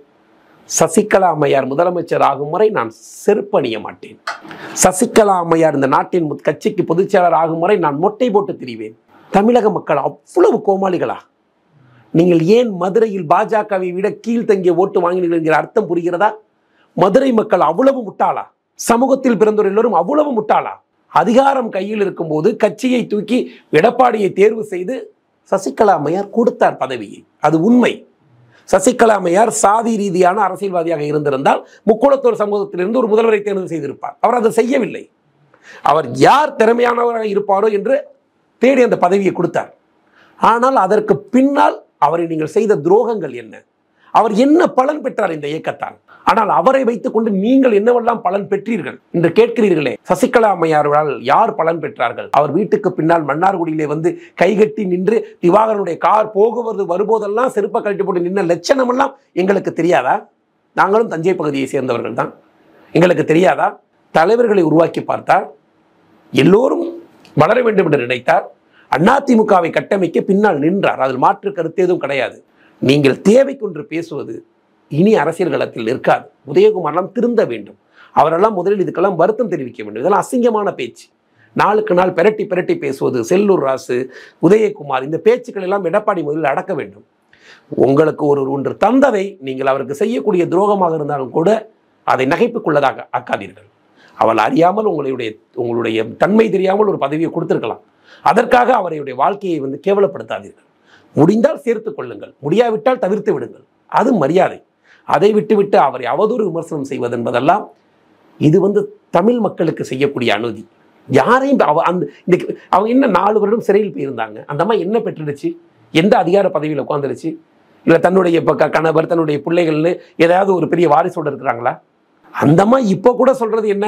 சசிகலா அம்மையார் முதலமைச்சர் ஆகும் வரை நான் செருப்பணிய மாட்டேன் சசிகலா அம்மையார் இந்த நாட்டின் மு- கட்சிக்கு பொதுச்செயலாளர் ஆகும் வரை நான் மொட்டை போட்டு திரிவேன் தமிழக மக்கள் அவ்வளவு கோமாளிகளா நீங்கள் ஏன் மதுரையில் பாஜகவை விட கீழ்த்தங்கிய ஓட்டு வாங்கினீர்கள் என்கிற அர்த்தம் புரிகிறதா மதுரை மக்கள் அவ்வளவு முட்டாளா சமூகத்தில் பிறந்தோர் எல்லோரும் அவ்வளவு முட்டாளா அதிகாரம் கையில் இருக்கும்போது கட்சியை தூக்கி எடப்பாடியை தேர்வு செய்து சசிகலா அம்மையார் கொடுத்தார் பதவியை அது உண்மை சசிகலா அம்மையார் சாதி ரீதியான அரசியல்வாதியாக இருந்திருந்தால் முக்குளத்தோர் சமூகத்திலிருந்து ஒரு முதல்வரை தேர்வு செய்திருப்பார் அவர் அதை செய்யவில்லை அவர் யார் திறமையானவராக இருப்பாரோ என்று தேடி அந்த பதவியை கொடுத்தார் ஆனால் அதற்கு பின்னால் அவரை நீங்கள் செய்த துரோகங்கள் என்ன அவர் என்ன பலன் பெற்றார் இந்த இயக்கத்தால் ஆனால் அவரை வைத்துக்கொண்டு நீங்கள் என்னவெல்லாம் பலன் பெற்றீர்கள் என்று கேட்கிறீர்களே சசிகலா அம்மையாரால் யார் பலன் பெற்றார்கள் அவர் வீட்டுக்கு பின்னால் மன்னார்குடியிலே வந்து கைகட்டி நின்று திவாகரனுடைய கார் போகுவது வரும்போதெல்லாம் செருப்பை கழட்டி போட்டு நின்ன லட்சணம் எல்லாம் எங்களுக்கு தெரியாதா நாங்களும் தஞ்சை பகுதியை சேர்ந்தவர்கள் தான் எங்களுக்கு தெரியாதா தலைவர்களை உருவாக்கி பார்த்தார் எல்லோரும் வளர வேண்டும் என்று நினைத்தார் அதிமுகவை கட்டமைக்க பின்னால் நின்றார் அதில் மாற்று கருத்து எதுவும் கிடையாது நீங்கள் தேவைக்கொன்று பேசுவது இனி அரசியல் களத்தில் இருக்காது உதயகுமார்லாம் திருந்த வேண்டும் அவரெல்லாம் முதலில் இதுக்கெல்லாம் வருத்தம் தெரிவிக்க வேண்டும் இதெல்லாம் அசிங்கமான பேச்சு நாளுக்கு நாள் பெரட்டி பெரட்டி பேசுவது செல்லூர் ராசு உதயகுமார் இந்த பேச்சுக்கள் எல்லாம் எடப்பாடி முதலில் அடக்க வேண்டும் உங்களுக்கு ஒரு ஒன்று தந்ததை நீங்கள் அவருக்கு செய்யக்கூடிய துரோகமாக இருந்தாலும் கூட அதை நகைப்புக்குள்ளதாக ஆக்காதீர்கள் அவள் அறியாமல் உங்களுடைய உங்களுடைய தன்மை தெரியாமல் ஒரு பதவியை கொடுத்திருக்கலாம் அதற்காக அவருடைய வாழ்க்கையை வந்து கேவலப்படுத்தாதீர்கள் முடிந்தால் சேர்த்துக் கொள்ளுங்கள் முடியாவிட்டால் தவிர்த்து விடுங்கள் அது மரியாதை அதை விட்டுவிட்டு அவரை அவதூறு விமர்சனம் செய்வது என்பதெல்லாம் இது வந்து தமிழ் மக்களுக்கு செய்யக்கூடிய அனுதி யாரையும் அவ அந்த இந்த அவங்க என்ன நாலு வருடம் சிறையில் போயிருந்தாங்க அந்த அம்மா என்ன பெற்றுடுச்சு எந்த அதிகார பதவியில் உட்காந்துருச்சு இல்லை தன்னுடைய இப்போ க- கணவர் தன்னுடைய பிள்ளைகள்னு ஏதாவது ஒரு பெரிய வாரிசோடு இருக்கிறாங்களா அந்த அம்மா இப்போ கூட சொல்றது என்ன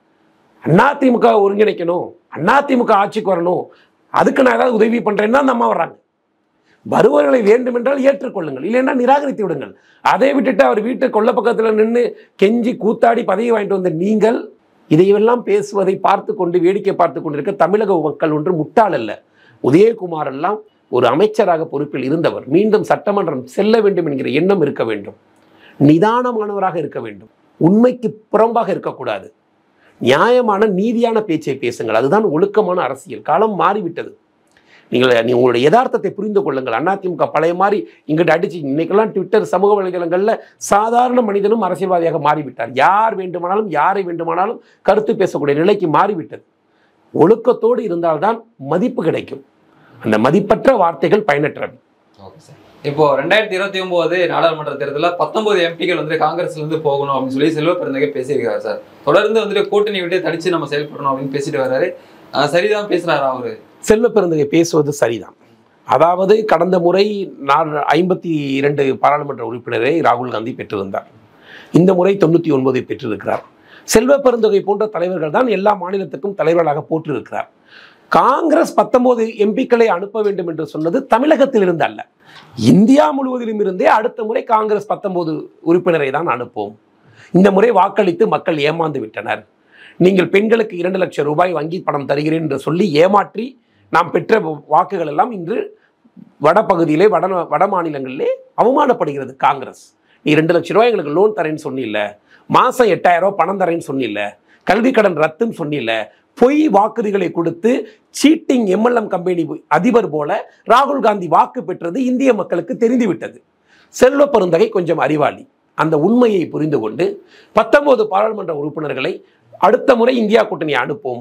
அதிமுக ஒருங்கிணைக்கணும் அதிமுக ஆட்சிக்கு வரணும் அதுக்கு நான் ஏதாவது உதவி பண்றேன்னா அந்த அம்மா வர்றாங்க வருவர்களை வேண்டுமென்றால் ஏற்றுக்கொள்ளுங்கள் இல்லைன்னா நிராகரித்து விடுங்கள் அதை விட்டுட்டு அவர் வீட்டு கொல்ல பக்கத்தில் நின்று கெஞ்சி கூத்தாடி பதவி வாங்கிட்டு வந்த நீங்கள் இதையெல்லாம் பேசுவதை பார்த்து கொண்டு வேடிக்கை பார்த்து கொண்டிருக்க தமிழக மக்கள் ஒன்று முட்டாள் அல்ல உதயகுமார் எல்லாம் ஒரு அமைச்சராக பொறுப்பில் இருந்தவர் மீண்டும் சட்டமன்றம் செல்ல வேண்டும் என்கிற எண்ணம் இருக்க வேண்டும் நிதானமானவராக இருக்க வேண்டும் உண்மைக்கு புறம்பாக இருக்கக்கூடாது நியாயமான நீதியான பேச்சை பேசுங்கள் அதுதான் ஒழுக்கமான அரசியல் காலம் மாறிவிட்டது நீங்கள் நீ உங்களுடைய யதார்த்தத்தை புரிந்து கொள்ளுங்கள் அதிமுக பழைய மாதிரி இங்கிட்ட அடிச்சு இன்னைக்கெல்லாம் ட்விட்டர் சமூக வலைதளங்களில் சாதாரண மனிதனும் அரசியல்வாதியாக மாறிவிட்டார் யார் வேண்டுமானாலும் யாரை வேண்டுமானாலும் கருத்து பேசக்கூடிய நிலைக்கு மாறிவிட்டது ஒழுக்கத்தோடு இருந்தால்தான் மதிப்பு கிடைக்கும் அந்த மதிப்பற்ற வார்த்தைகள் பயனற்றவை ஓகே சார் இப்போ ரெண்டாயிரத்தி இருபத்தி ஒன்பது நாடாளுமன்ற தேர்தலில் பத்தொன்பது எம்பிகள் வந்து காங்கிரஸ்ல இருந்து போகணும் அப்படின்னு சொல்லி செல்வ பெருந்தகை பேசியிருக்காரு சார் தொடர்ந்து வந்துட்டு கூட்டணி விட்டு தனிச்சு நம்ம செயல்படணும் அப்படின்னு பேசிட்டு வர்றாரு ஆஹ் சரிதான் பேசுறாரு அவரு செல்வ பெருந்தகை பேசுவது சரிதான் அதாவது கடந்த முறை நான் ஐம்பத்தி இரண்டு பாராளுமன்ற உறுப்பினரை ராகுல் காந்தி பெற்றிருந்தார் இந்த முறை தொண்ணூற்றி ஒன்பதை பெற்றிருக்கிறார் செல்வ பெருந்தகை போன்ற தலைவர்கள் தான் எல்லா மாநிலத்துக்கும் தலைவர்களாக போற்றிருக்கிறார் காங்கிரஸ் பத்தொன்பது எம்பிக்களை அனுப்ப வேண்டும் என்று சொன்னது தமிழகத்திலிருந்து அல்ல இந்தியா முழுவதிலும் இருந்தே அடுத்த முறை காங்கிரஸ் பத்தொன்பது உறுப்பினரை தான் அனுப்பும் இந்த முறை வாக்களித்து மக்கள் ஏமாந்து விட்டனர் நீங்கள் பெண்களுக்கு இரண்டு லட்சம் ரூபாய் வங்கி பணம் தருகிறேன் என்று சொல்லி ஏமாற்றி நாம் பெற்ற வாக்குகள் எல்லாம் இன்று வடபகுதியிலே வட வட மாநிலங்களிலே அவமானப்படுகிறது காங்கிரஸ் நீ ரெண்டு லட்சம் ரூபாய் எங்களுக்கு லோன் தரேன்னு சொன்னில்ல மாசம் எட்டாயிரம் ரூபாய் பணம் தரேன்னு சொன்னில்ல கல்வி கடன் ரத்துன்னு சொன்னில்ல பொய் வாக்குறுதிகளை கொடுத்து சீட்டிங் எம்எல்எம் கம்பெனி அதிபர் போல ராகுல் காந்தி வாக்கு பெற்றது இந்திய மக்களுக்கு தெரிந்துவிட்டது செல்வ பெருந்தகை கொஞ்சம் அறிவாளி அந்த உண்மையை புரிந்து கொண்டு பத்தொன்பது பாராளுமன்ற உறுப்பினர்களை அடுத்த முறை இந்தியா கூட்டணி அனுப்பும்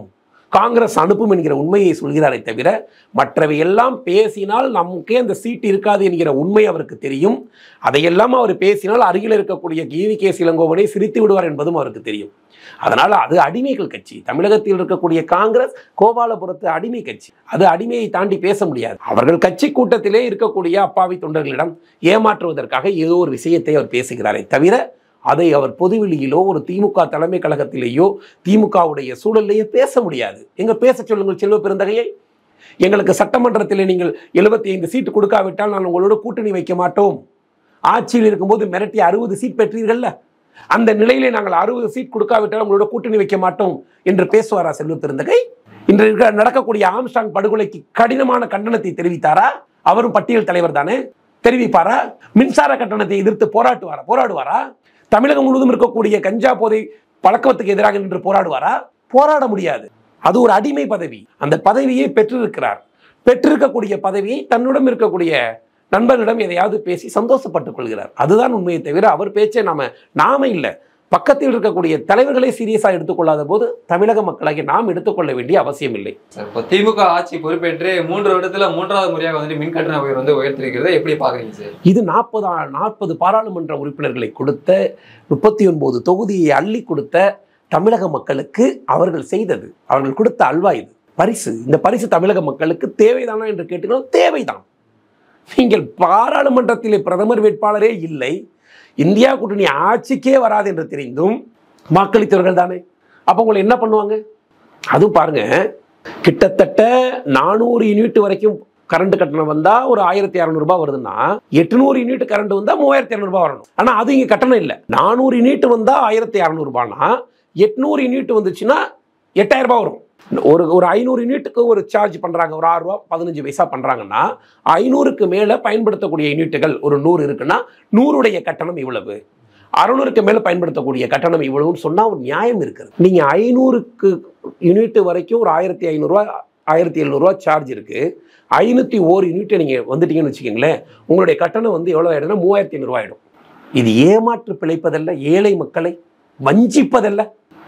காங்கிரஸ் அனுப்பும் என்கிற உண்மையை சொல்கிறாரே தவிர மற்றவை எல்லாம் பேசினால் நமக்கே அந்த சீட் இருக்காது என்கிற உண்மை அவருக்கு தெரியும் அதையெல்லாம் அவர் பேசினால் அருகில் இருக்கக்கூடிய ஈவி கே இளங்கோவனை சிரித்து விடுவார் என்பதும் அவருக்கு தெரியும் அதனால அது அடிமைகள் கட்சி தமிழகத்தில் இருக்கக்கூடிய காங்கிரஸ் கோபாலபுரத்து அடிமை கட்சி அது அடிமையை தாண்டி பேச முடியாது அவர்கள் கட்சி கூட்டத்திலே இருக்கக்கூடிய அப்பாவி தொண்டர்களிடம் ஏமாற்றுவதற்காக ஏதோ ஒரு விஷயத்தை அவர் பேசுகிறாரே தவிர அதை அவர் பொதுவெளியிலோ ஒரு திமுக தலைமை கழகத்திலேயோ திமுகவுடைய சூழலையோ பேச முடியாது எங்க பேச சொல்லுங்கள் செல்வ பெருந்தகையை எங்களுக்கு சட்டமன்றத்தில் நீங்கள் எழுபத்தி ஐந்து சீட்டு கொடுக்காவிட்டால் நான் உங்களோட கூட்டணி வைக்க மாட்டோம் ஆட்சியில் இருக்கும்போது மிரட்டி அறுபது சீட் பெற்றீர்கள்ல அந்த நிலையிலே நாங்கள் அறுபது சீட் கொடுக்காவிட்டால் உங்களோட கூட்டணி வைக்க மாட்டோம் என்று பேசுவாரா செல்வ பெருந்தகை இன்று இருக்க- நடக்கக்கூடிய ஆம்ஸ்டாங் படுகொலைக்கு கடினமான கண்டனத்தை தெரிவித்தாரா அவரும் பட்டியல் தலைவர் தானே தெரிவிப்பாரா மின்சார கட்டணத்தை எதிர்த்து போராட்டுவாரா போராடுவாரா தமிழகம் முழுவதும் இருக்கக்கூடிய கஞ்சா போதை பழக்கத்துக்கு எதிராக நின்று போராடுவாரா போராட முடியாது அது ஒரு அடிமை பதவி அந்த பதவியை பெற்றிருக்கிறார் பெற்றிருக்கக்கூடிய பதவியை தன்னிடம் இருக்கக்கூடிய நண்பர்களிடம் எதையாவது பேசி சந்தோஷப்பட்டுக் கொள்கிறார் அதுதான் உண்மையை தவிர அவர் பேச்சை நாம நாம இல்லை பக்கத்தில் இருக்கக்கூடிய தலைவர்களே சீரியஸாக எடுத்துக்கொள்ளாத போது தமிழக மக்களாகி நாம் எடுத்துக்கொள்ள வேண்டிய அவசியம் இல்லை சார் இப்போ திமுக ஆட்சி பொறுப்பேற்று மூன்று வருடத்துல மூன்றாவது முறையாக வந்துட்டு மின் கட்டண உயர் வந்து உயர்த்திருக்கிறத எப்படி பாக்குறீங்க சார் இது நாற்பது நாற்பது பாராளுமன்ற உறுப்பினர்களை கொடுத்த முப்பத்தி ஒன்பது தொகுதியை அள்ளி கொடுத்த தமிழக மக்களுக்கு அவர்கள் செய்தது அவர்கள் கொடுத்த அல்வா இது பரிசு இந்த பரிசு தமிழக மக்களுக்கு தேவைதானா என்று கேட்டீங்கன்னா தேவைதான் நீங்கள் பாராளுமன்றத்திலே பிரதமர் வேட்பாளரே இல்லை இந்தியா கூட்டணி ஆட்சிக்கே வராது என்று தெரிந்தும் வாக்களித்தவர்கள் தானே அப்போ உங்களை என்ன பண்ணுவாங்க அதுவும் பாருங்க கிட்டத்தட்ட நானூறு யூனிட் வரைக்கும் கரண்ட் கட்டணம் வந்தா ஒரு ஆயிரத்தி இரநூறுபா வருதுன்னா எட்நூறு யூனிட் கரண்ட் வந்தா மூவாயிரத்தி இரநூறுபா வரணும் ஆனா அது இங்க கட்டணம் இல்லை நானூறு யூனிட் வந்தா ஆயிரத்தி இரநூறுபானா எட்நூறு யூனிட் வந்துச்சுன்னா எட்டாயிரம் ரூபாய் வரும் ஒரு ஒரு ஐநூறு யூனிட்டுக்கு ஒரு சார்ஜ் பண்றாங்க ஒரு ஆறு ரூபா பதினஞ்சு பைசா பண்றாங்கன்னா ஐநூறுக்கு மேல பயன்படுத்தக்கூடிய யூனிட்டுகள் ஒரு நூறு இருக்குன்னா நூறுடைய கட்டணம் இவ்வளவு அறுநூறுக்கு மேல பயன்படுத்தக்கூடிய கட்டணம் இவ்வளவுன்னு சொன்னா ஒரு நியாயம் இருக்குது நீங்க ஐநூறுக்கு யூனிட் வரைக்கும் ஒரு ஆயிரத்தி ஐநூறுரூவா ஆயிரத்தி எழுநூறுவா சார்ஜ் இருக்கு ஐநூற்றி ஓரு யூனிட் நீங்கள் வந்துட்டீங்கன்னு வச்சுக்கோங்களேன் உங்களுடைய கட்டணம் வந்து எவ்வளோ ஆயிடும்னா மூவாயிரத்தி ஐநூறுரூவா ஆயிடும் இது ஏமாற்று பிழைப்பதல்ல ஏழை மக்களை வஞ்சிப்பதல்ல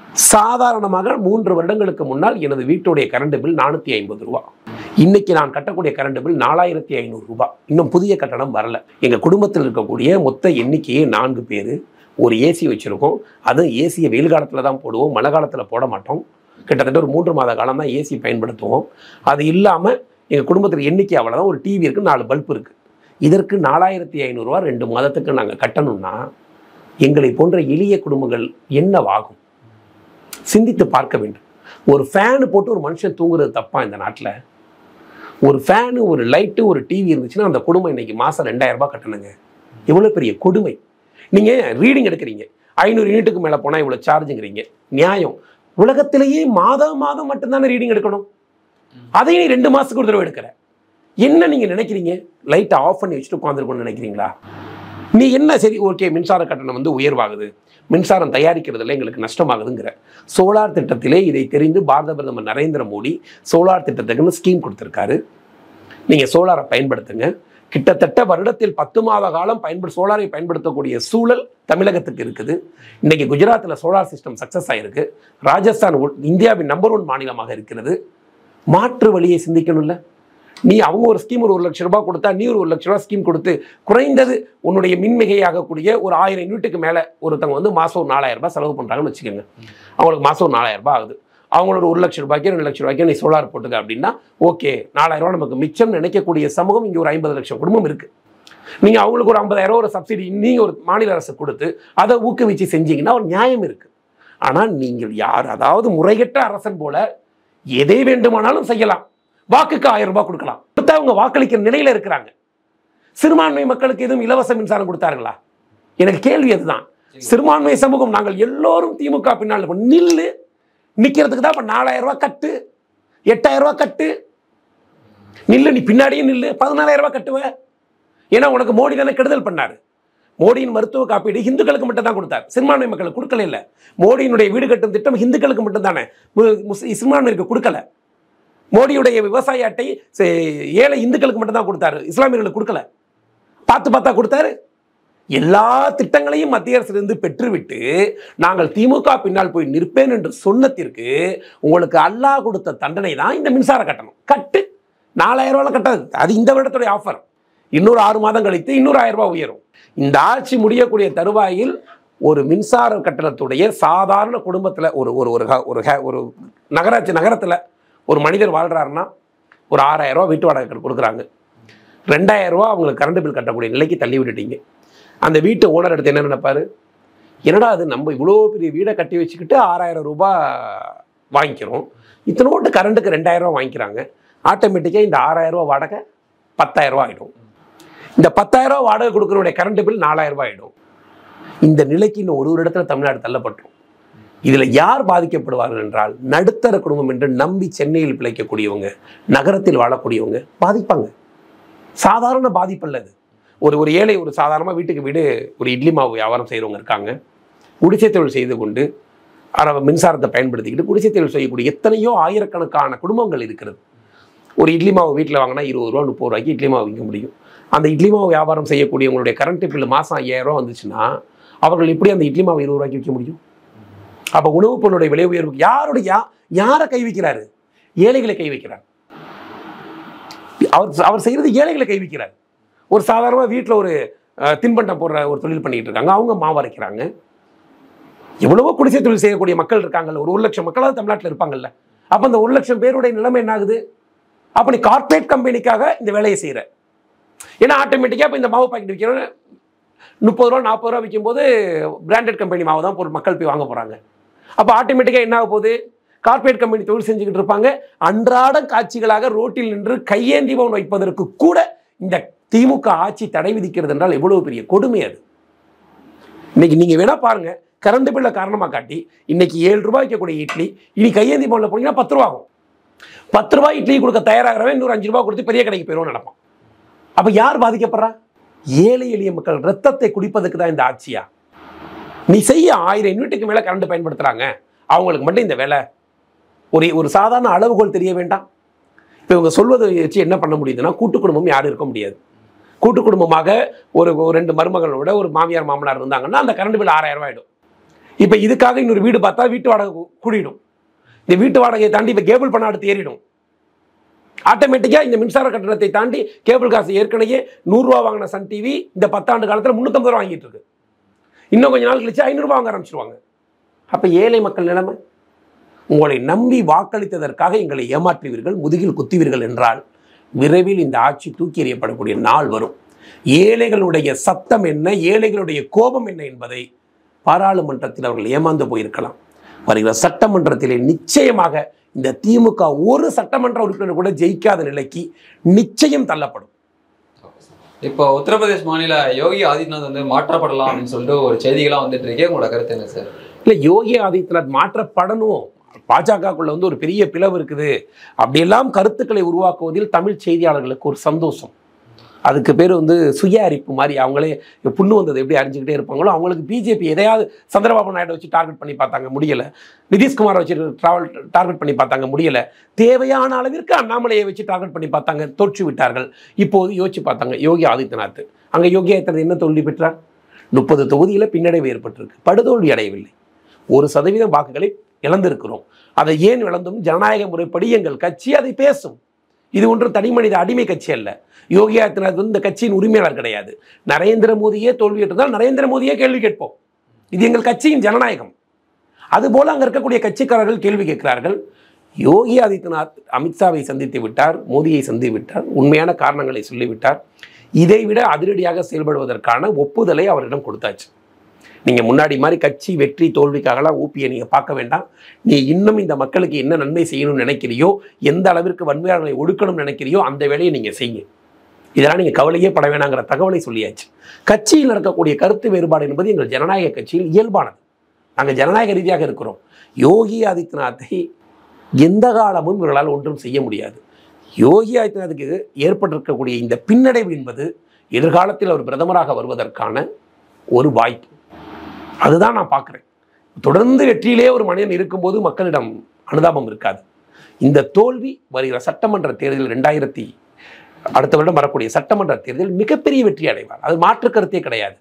சாதாரணமாக மூன்று வருடங்களுக்கு முன்னால் எனது வீட்டுடைய கரண்ட் பில் நானூற்றி ஐம்பது ரூபா இன்னைக்கு நான் கட்டக்கூடிய கரண்ட் பில் நாலாயிரத்தி ஐநூறு ரூபாய் இன்னும் புதிய கட்டணம் வரல எங்கள் குடும்பத்தில் இருக்கக்கூடிய மொத்த எண்ணிக்கையே நான்கு பேர் ஒரு ஏசி வச்சுருக்கோம் அதுவும் ஏசியை வெயில் காலத்தில் தான் போடுவோம் மழை காலத்தில் போட மாட்டோம் கிட்டத்தட்ட ஒரு மூன்று மாத காலம் தான் ஏசி பயன்படுத்துவோம் அது இல்லாமல் எங்கள் குடும்பத்தில் எண்ணிக்கை அவ்வளோதான் ஒரு டிவி இருக்குது நாலு பல்ப் இருக்குது இதற்கு நாலாயிரத்தி ஐநூறுரூவா ரெண்டு மாதத்துக்கு நாங்கள் கட்டணும்னா எங்களை போன்ற எளிய குடும்பங்கள் என்னவாகும் சிந்தித்து பார்க்க வேண்டும் ஒரு ஃபேனு போட்டு ஒரு மனுஷன் தூங்குறது தப்பா இந்த நாட்டில் ஒரு ஃபேனு ஒரு லைட்டு ஒரு டிவி இருந்துச்சுன்னா அந்த குடும்பம் இன்னைக்கு மாதம் ரெண்டாயிரம் ரூபாய் கட்டணுங்க எவ்வளோ பெரிய கொடுமை நீங்கள் ரீடிங் எடுக்கிறீங்க ஐநூறு யூனிட்டுக்கு மேலே போனால் இவ்வளோ சார்ஜுங்கிறீங்க நியாயம் உலகத்திலேயே மாதம் மாதம் மட்டும்தானே ரீடிங் எடுக்கணும் அதையும் நீ ரெண்டு மாதத்துக்கு ஒரு தடவை எடுக்கிற என்ன நீங்கள் நினைக்கிறீங்க லைட்டை ஆஃப் பண்ணி வச்சுட்டு உட்காந்துருக்கணும்னு நினைக்கிறீங்களா நீ என்ன சரி ஓகே மின்சார கட்டணம் வந்து உயர்வாகுது மின்சாரம் தயாரிக்கிறதுல எங்களுக்கு நஷ்டமாகுதுங்கிற சோலார் திட்டத்திலே இதை தெரிந்து பாரத பிரதமர் நரேந்திர மோடி சோலார் திட்டத்துக்குன்னு ஸ்கீம் கொடுத்துருக்காரு நீங்கள் சோலாரை பயன்படுத்துங்க கிட்டத்தட்ட வருடத்தில் பத்து மாத காலம் பயன்படு சோலாரை பயன்படுத்தக்கூடிய சூழல் தமிழகத்துக்கு இருக்குது இன்னைக்கு குஜராத்தில் சோலார் சிஸ்டம் சக்ஸஸ் ஆயிருக்கு ராஜஸ்தான் உள்- இந்தியாவின் நம்பர் ஒன் மாநிலமாக இருக்கிறது மாற்று வழியை சிந்திக்கணும்ல நீ அவங்க ஒரு ஸ்கீம் ஒரு ஒரு லட்ச ரூபாய் கொடுத்தா நீ ஒரு ஒரு லட்ச ரூபாய் ஸ்கீம் கொடுத்து குறைந்தது உன்னுடைய மின்மிகையாகக்கூடிய ஒரு ஆயிரம் யூனிட்டுக்கு மேலே ஒருத்தவங்க வந்து மாதம் ஒரு நாலாயிரம் ரூபாய் செலவு பண்ணுறாங்கன்னு வச்சுக்கோங்க அவங்களுக்கு மாதம் ஒரு நாலாயிரம் ரூபாய் ஆகுது அவங்களோட ஒரு லட்ச ரூபாய்க்கு ரெண்டு லட்ச ரூபாய்க்கு நீ சோலார் போட்டுக்க அப்படின்னா ஓகே நாலாயிரம் ரூபாய் நமக்கு மிச்சம் நினைக்கக்கூடிய சமூகம் இங்கே ஒரு ஐம்பது லட்சம் குடும்பம் இருக்கு நீங்க அவங்களுக்கு ஒரு ஐம்பதாயிரம் ஒரு சப்சிடி நீங்க ஒரு மாநில அரசு கொடுத்து அதை ஊக்குவிச்சு செஞ்சீங்கன்னா ஒரு நியாயம் இருக்கு ஆனால் நீங்கள் யார் அதாவது முறைகெட்ட அரசன் போல எதை வேண்டுமானாலும் செய்யலாம் வாக்குக்கு ஆயிரம் ரூபாய் கொடுக்கலாம் கொடுத்தா அவங்க வாக்களிக்கிற நிலையில இருக்கிறாங்க சிறுபான்மை மக்களுக்கு எதுவும் இலவச மின்சாரம் கொடுத்தார்களா எனக்கு கேள்வி அதுதான் சிறுபான்மை சமூகம் நாங்கள் எல்லோரும் திமுக பின்னால் இருப்போம். நில்லு நிக்கிறதுக்கு தான் இப்ப நாலாயிரம் ரூபாய் கட்டு எட்டாயிரம் ரூபாய் கட்டு நில்லு நீ பின்னாடியே நில்லு பதினாலாயிரம் ரூபாய் கட்டுவ ஏன்னா உனக்கு மோடி தானே கெடுதல் பண்ணாரு மோடியின் மருத்துவ காப்பீடு இந்துக்களுக்கு மட்டும் தான் கொடுத்தார் சிறுபான்மை மக்களுக்கு கொடுக்கல இல்ல மோடியினுடைய வீடு கட்டும் திட்டம் இந்துக்களுக்கு மட்டும் தானே சிறுபான்மைக்கு கொடுக்கல மோடியுடைய விவசாய அட்டை சே- ஏழை இந்துக்களுக்கு மட்டும் தான் கொடுத்தாரு இஸ்லாமியர்களுக்கு கொடுக்கல பார்த்து பார்த்தா கொடுத்தாரு எல்லா திட்டங்களையும் மத்திய அரசிலிருந்து பெற்றுவிட்டு நாங்கள் திமுக பின்னால் போய் நிற்பேன் என்று சொன்னத்திற்கு உங்களுக்கு அல்லாஹ் கொடுத்த தண்டனை தான் இந்த மின்சார கட்டணம் கட்டு நாலாயிரம் ரூபாய் கட்டாது அது இந்த வருடத்துடைய ஆஃபர் இன்னொரு ஆறு மாதம் கழித்து இன்னொரு ஆயிரம் ரூபாய் உயரும் இந்த ஆட்சி முடியக்கூடிய தருவாயில் ஒரு மின்சார கட்டணத்துடைய சாதாரண குடும்பத்தில் ஒரு ஒரு ஒரு ஹ- ஒரு ஹ- ஒரு நகராட்சி நகரத்தில் ஒரு மனிதர் வாழ்கிறாருன்னா ஒரு ஆறாயிரம் ரூபாய் வீட்டு வாடகை கொடுக்குறாங்க ரெண்டாயிரம் ரூபாய் அவங்களுக்கு கரண்ட் பில் கட்டக்கூடிய நிலைக்கு தள்ளி விட்டுட்டீங்க அந்த வீட்டு ஓனர் எடுத்து என்ன நினைப்பாரு என்னடா அது நம்ம இவ்வளோ பெரிய வீடை கட்டி வச்சுக்கிட்டு ஆறாயிரம் ரூபாய் வாங்கிக்கிறோம் இத்தனோட்டு கரண்ட்டுக்கு ரெண்டாயிரம் ரூபாய் வாங்கிக்கிறாங்க ஆட்டோமேட்டிக்காக இந்த ஆறாயிரம் ரூபாய் வாடகை பத்தாயிரம் ரூபாய் ஆகிடும் இந்த பத்தாயிரம் ரூபாய் வாடகை கொடுக்குறவுடைய கரண்ட் பில் நாலாயிரம் ரூபாய் ஆகிடும் இந்த நிலைக்கு இன்னும் ஒரு ஒரு இடத்துல தமிழ்நாடு தள்ளப்பட்டுரும் இதில் யார் பாதிக்கப்படுவார்கள் என்றால் நடுத்தர குடும்பம் என்று நம்பி சென்னையில் பிழைக்கக்கூடியவங்க நகரத்தில் வாழக்கூடியவங்க பாதிப்பாங்க சாதாரண பாதிப்பு அல்ல அது ஒரு ஒரு ஏழை ஒரு சாதாரணமாக வீட்டுக்கு வீடு ஒரு இட்லி மாவு வியாபாரம் செய்கிறவங்க இருக்காங்க குடிசை தொழில் செய்து கொண்டு அரை மின்சாரத்தை பயன்படுத்திக்கிட்டு குடிசை தொழில் செய்யக்கூடிய எத்தனையோ ஆயிரக்கணக்கான குடும்பங்கள் இருக்கிறது ஒரு இட்லி மாவு வீட்டில் வாங்கினா இருபது ரூபா முப்பது ரூபாய்க்கு இட்லி மாவு விற்க முடியும் அந்த இட்லி மாவு வியாபாரம் செய்யக்கூடியவங்களுடைய கரண்ட் பில் மாதம் ஐயாயிரம் ரூபா வந்துச்சுன்னா அவர்கள் எப்படி அந்த இட்லி மாவு இருபது ரூபாய்க்கு விற்க முடியும் அப்போ உணவுப் பொருளுடைய விலை உயர்வுக்கு யாருடைய யா- யாரை கை வைக்கிறாரு ஏழைகளை கை வைக்கிறார் அவர் அவர் செய்கிறது ஏழைகளை கை வைக்கிறார் ஒரு சாதாரணமாக வீட்டில் ஒரு அஹ், தின்பண்டம் போடுற ஒரு தொழில் பண்ணிட்டு இருக்காங்க அவங்க மாவு அரைக்கிறாங்க எவ்வளவோ குடிசை தொழில் செய்யக்கூடிய மக்கள் இருக்காங்கல்ல ஒரு ஒரு லட்சம் மக்களாவது தமிழ்நாட்டில் இருப்பாங்கல்ல அப்போ அந்த ஒரு லட்சம் பேருடைய நிலைமை என்ன ஆகுது அப்போ நீ கார்ப்பரேட் கம்பெனிக்காக இந்த வேலையை செய்கிற ஏன்னா ஆட்டோமேட்டிக்காக இப்போ இந்த மாவு பாக்கெட் விற்கிறோம் முப்பது ரூபா நாற்பது ரூபா விற்கும்போது பிராண்டட் கம்பெனி மாவு தான் பொருள் மக்கள் போய் வாங்க போகிறாங்க அப்போ ஆட்டோமேட்டிக்காக என்ன ஆக போகுது கார்ப்பரேட் கம்பெனி தொழில் செஞ்சுக்கிட்டு இருப்பாங்க அன்றாட காட்சிகளாக ரோட்டில் நின்று கையேந்தி பவன் வைப்பதற்கு கூட இந்த திமுக ஆட்சி தடை விதிக்கிறது என்றால் எவ்வளவு பெரிய கொடுமை அது இன்னைக்கு நீங்க வேணா பாருங்க கரண்ட் பில்லை காரணமா காட்டி இன்னைக்கு ஏழு ரூபாய் விற்கக்கூடிய இட்லி இனி கையேந்தி பவனில் போனீங்கன்னா பத்து ரூபா ஆகும் பத்து ரூபாய் இட்லி கொடுக்க தயாராகிறவன் இன்னொரு அஞ்சு ரூபாய் கொடுத்து பெரிய கடைக்கு போயிடும் நடப்பான் அப்ப யார் பாதிக்கப்படுறா ஏழை எளிய மக்கள் ரத்தத்தை குடிப்பதற்கு தான் இந்த ஆட்சியா நீ செய்ய ஆயிரம் யூனிட்டுக்கு மேல கரண்ட் பயன்படுத்துறாங்க அவங்களுக்கு மட்டும் இந்த வேலை ஒரு ஒரு சாதாரண அளவுகோல் தெரிய வேண்டாம் இப்போ இவங்க சொல்வதை வச்சு என்ன பண்ண முடியுதுன்னா கூட்டு குடும்பம் யாரும் இருக்க முடியாது கூட்டு குடும்பமாக ஒரு ஒரு ரெண்டு மருமகளோட ஒரு மாமியார் மாமனார் இருந்தாங்கன்னா அந்த கரண்ட் பில் ஆறாயிரம் ரூபாய் ஆயிடும் இப்போ இதுக்காக இன்னொரு வீடு பார்த்தா வீட்டு வாடகை கூ- கூடிடும் இந்த வீட்டு வாடகையை தாண்டி இப்போ கேபிள் பண்ண அடுத்து ஏறிடும் ஆட்டோமேட்டிக்காக இந்த மின்சார கட்டணத்தை தாண்டி கேபிள் காசு ஏற்கனவே நூறுரூவா வாங்கின சன் டிவி இந்த பத்தாண்டு காலத்தில் முந்நூற்றம்பது ரூபா வாங்கிட்டு இருக்கு இன்னும் கொஞ்ச நாள் கழிச்சு ஐநூறுரூவா வாங்க ஆரம்பிச்சிருவாங்க அப்போ ஏழை மக்கள் நிலைமை உங்களை நம்பி வாக்களித்ததற்காக எங்களை ஏமாற்றுவீர்கள் முதுகில் குத்துவீர்கள் என்றால் விரைவில் இந்த ஆட்சி தூக்கி எறியப்படக்கூடிய நாள் வரும் ஏழைகளுடைய சத்தம் என்ன ஏழைகளுடைய கோபம் என்ன என்பதை பாராளுமன்றத்தில் அவர்கள் ஏமாந்து போயிருக்கலாம் வருகிற சட்டமன்றத்திலே நிச்சயமாக இந்த திமுக ஒரு சட்டமன்ற உறுப்பினர் கூட ஜெயிக்காத நிலைக்கு நிச்சயம் தள்ளப்படும் இப்போ உத்தரப்பிரதேஷ் மாநில யோகி ஆதித்யநாத் வந்து மாற்றப்படலாம் அப்படின்னு சொல்லிட்டு ஒரு செய்திகள்லாம் வந்துட்டு இருக்கே உங்களோட கருத்து என்ன சார் இல்லை யோகி ஆதித்யநாத் மாற்றப்படணும் பாஜகக்குள்ள வந்து ஒரு பெரிய பிளவு இருக்குது அப்படியெல்லாம் கருத்துக்களை உருவாக்குவதில் தமிழ் செய்தியாளர்களுக்கு ஒரு சந்தோஷம் அதுக்கு பேர் வந்து சுய அரிப்பு மாதிரி அவங்களே புண்ணு வந்தது எப்படி அறிஞ்சுக்கிட்டே இருப்பாங்களோ அவங்களுக்கு பிஜேபி எதையாவது சந்திரபாபு நாயுடு வச்சு டார்கெட் பண்ணி பார்த்தாங்க முடியல நிதிஷ்குமார் வச்சு ட்ராவல் டார்கெட் பண்ணி பார்த்தாங்க முடியல தேவையான அளவிற்கு அண்ணாமலையை வச்சு டார்கெட் பண்ணி பார்த்தாங்க தோற்று விட்டார்கள் இப்போது யோசிச்சு பார்த்தாங்க யோகி ஆதித்யநாத் அங்கே யோகி ஆதித்யநாத் என்ன தோல்வி பெற்றார் முப்பது தொகுதியில் பின்னடைவு ஏற்பட்டிருக்கு படுதோல்வி அடையவில்லை ஒரு சதவீதம் வாக்குகளை இழந்திருக்கிறோம் அதை ஏன் இழந்தோம் ஜனநாயக முறைப்படி எங்கள் கட்சி அதை பேசும் இது ஒன்றும் தனி மனித அடிமை கட்சி அல்ல யோகி ஆதித்யநாத் வந்து இந்த கட்சியின் உரிமையாளர் கிடையாது நரேந்திர மோடியே தோல்வியிட்டிருந்தால் நரேந்திர மோடியே கேள்வி கேட்போம் இது எங்கள் கட்சியின் ஜனநாயகம் அதுபோல அங்கே இருக்கக்கூடிய கட்சிக்காரர்கள் கேள்வி கேட்கிறார்கள் யோகி ஆதித்யநாத் அமித்ஷாவை சந்தித்து விட்டார் மோடியை சந்தித்து விட்டார் உண்மையான காரணங்களை சொல்லிவிட்டார் இதைவிட அதிரடியாக செயல்படுவதற்கான ஒப்புதலை அவரிடம் கொடுத்தாச்சு நீங்கள் முன்னாடி மாதிரி கட்சி வெற்றி தோல்விக்காகலாம் ஊப்பியை நீங்கள் பார்க்க வேண்டாம் நீ இன்னும் இந்த மக்களுக்கு என்ன நன்மை செய்யணும்னு நினைக்கிறியோ எந்த அளவிற்கு வன்மையாளர்களை ஒடுக்கணும்னு நினைக்கிறியோ அந்த வேலையை நீங்கள் செய்யுங்க இதெல்லாம் நீங்கள் கவலையே பட வேணாங்கிற தகவலை சொல்லியாச்சு கட்சியில் நடக்கக்கூடிய கருத்து வேறுபாடு என்பது எங்கள் ஜனநாயக கட்சியில் இயல்பானது நாங்கள் ஜனநாயக ரீதியாக இருக்கிறோம் யோகி ஆதித்யநாத்தை எந்த காலமும் இவர்களால் ஒன்றும் செய்ய முடியாது யோகி ஆதித்யநாத்துக்கு ஏற்பட்டிருக்கக்கூடிய இந்த பின்னடைவு என்பது எதிர்காலத்தில் அவர் பிரதமராக வருவதற்கான ஒரு வாய்ப்பு அதுதான் நான் பார்க்குறேன் தொடர்ந்து வெற்றியிலே ஒரு மனிதன் இருக்கும்போது மக்களிடம் அனுதாபம் இருக்காது இந்த தோல்வி வருகிற சட்டமன்ற தேர்தல் ரெண்டாயிரத்தி அடுத்த வருடம் வரக்கூடிய சட்டமன்ற தேர்தல் மிகப்பெரிய வெற்றி அடைவார் அது மாற்று கருத்தே கிடையாது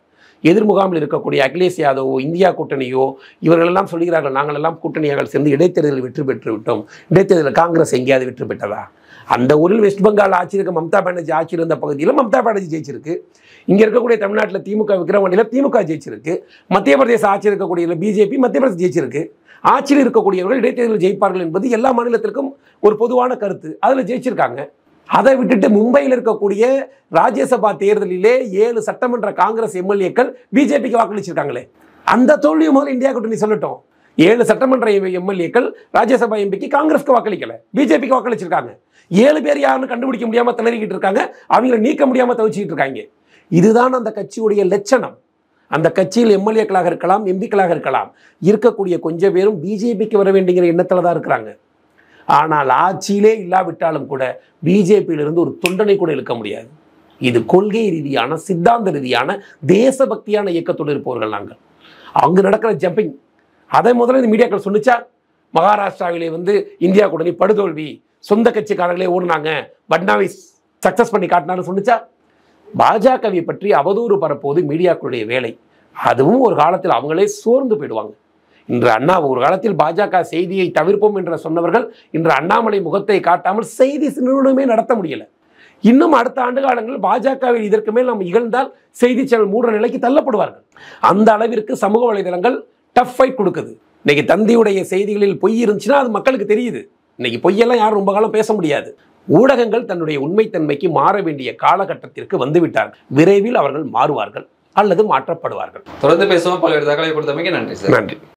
எதிர்முகாமில் இருக்கக்கூடிய அகிலேஷ் யாதவோ இந்தியா கூட்டணியோ இவர்கள் எல்லாம் சொல்கிறார்கள் நாங்கள் எல்லாம் கூட்டணியாக சேர்ந்து இடைத்தேர்தலில் வெற்றி பெற்று விட்டோம் இடைத்தேர்தலில் காங்கிரஸ் எங்கேயாவது வெற்றி பெற்றதா அந்த ஊரில் வெஸ்ட் பெங்கால் ஆட்சி இருக்க மம்தா பானர்ஜி ஆட்சி இருந்த பகுதியில் மம்தா பானர்ஜி ஜெயிச்சிருக்கு இங்கே இருக்கக்கூடிய தமிழ்நாட்டில் திமுக விக்கிரவாண்டியில் திமுக ஜெயிச்சிருக்கு மத்திய பிரதேச ஆட்சி இருக்கக்கூடிய பிஜேபி மத்திய பிரதேச ஜெயிச்சிருக்கு ஆட்சியில் இருக்கக்கூடியவர்கள் இடைத்தேர்தலில் ஜெயிப்பார்கள் என்பது எல்லா மாநிலத்திற்கும் ஒரு பொதுவான கருத்து அதில் ஜெயிச்சிருக்காங்க அதை விட்டுட்டு மும்பையில் இருக்கக்கூடிய ராஜ்யசபா தேர்தலிலே ஏழு சட்டமன்ற காங்கிரஸ் எம்எல்ஏக்கள் பிஜேபிக்கு வாக்களிச்சிருக்காங்களே அந்த தோல்வியை முதல்ல இந்தியா கூட்டணி சொல்லட்டும் ஏழு சட்டமன்ற எம்எல்ஏக்கள் ராஜ்யசபா எம்பிக்கு காங்கிரஸ்க்கு வாக்களிக்கல பிஜேபிக்கு வாக்களிச்சிருக்காங்க ஏழு பேர் யாருன்னு கண்டுபிடிக்க முடியாம திணறிக்கிட்டு இருக்காங்க அவங்கள நீக்க முடியாம தவிச்சிக்கிட்டு இருக்காங்க இதுதான் அந்த கட்சியுடைய லட்சணம் அந்த கட்சியில் எம்எல்ஏக்களாக இருக்கலாம் எம்பிக்களாக இருக்கலாம் இருக்கக்கூடிய கொஞ்சம் பேரும் பிஜேபிக்கு வர வேண்டிங்கிற எண்ணத்தில் தான் இருக்கிறாங்க ஆனால் ஆட்சியிலே இல்லாவிட்டாலும் கூட பிஜேபியிலிருந்து ஒரு தொண்டனை கூட இழுக்க முடியாது இது கொள்கை ரீதியான சித்தாந்த ரீதியான தேசபக்தியான இயக்கத்தோடு இருப்பவர்கள் நாங்கள் அங்கு நடக்கிற ஜம்பிங் அதை முதல்ல இந்த மீடியாக்கள் சொன்னிச்சா மகாராஷ்டிராவிலே வந்து இந்தியா கூட்டணி படுதோல்வி சொந்த கட்சிக்காரர்களே ஓடுனாங்க பட்னாவிஸ் சக்சஸ் பண்ணி காட்டினான்னு சொன்னிச்சா பாஜகவை பற்றி அவதூறு பரப்புவது மீடியாக்களுடைய வேலை அதுவும் ஒரு காலத்தில் அவங்களே சோர்ந்து போயிடுவாங்க இன்று அண்ணா ஒரு காலத்தில் பாஜக செய்தியை தவிர்ப்போம் என்று சொன்னவர்கள் இன்று அண்ணாமலை முகத்தை காட்டாமல் செய்தி நிறுவனமே நடத்த முடியல இன்னும் அடுத்த ஆண்டு காலங்களில் பாஜகவில் இதற்கு மேல் நம்ம இகழ்ந்தால் செய்தி சேனல் மூடுற நிலைக்கு தள்ளப்படுவார்கள் அந்த அளவிற்கு சமூக வலைதளங்கள் டஃப் ஃபைட் கொடுக்குது இன்னைக்கு தந்தியுடைய செய்திகளில் பொய் இருந்துச்சுன்னா அது மக்களுக்கு தெரியுது இன்னைக்கு பொய்யெல்லாம் யாரும் ரொம்ப காலம் பேச முடியாது ஊடகங்கள் தன்னுடைய உண்மைத்தன்மைக்கு மாற வேண்டிய காலகட்டத்திற்கு வந்துவிட்டார்கள் விரைவில் அவர்கள் மாறுவார்கள் அல்லது மாற்றப்படுவார்கள் தொடர்ந்து பேசுவோம் பல்வேறு தகவலை கொடுத்தமைக்கு நன்றி சார் நன்றி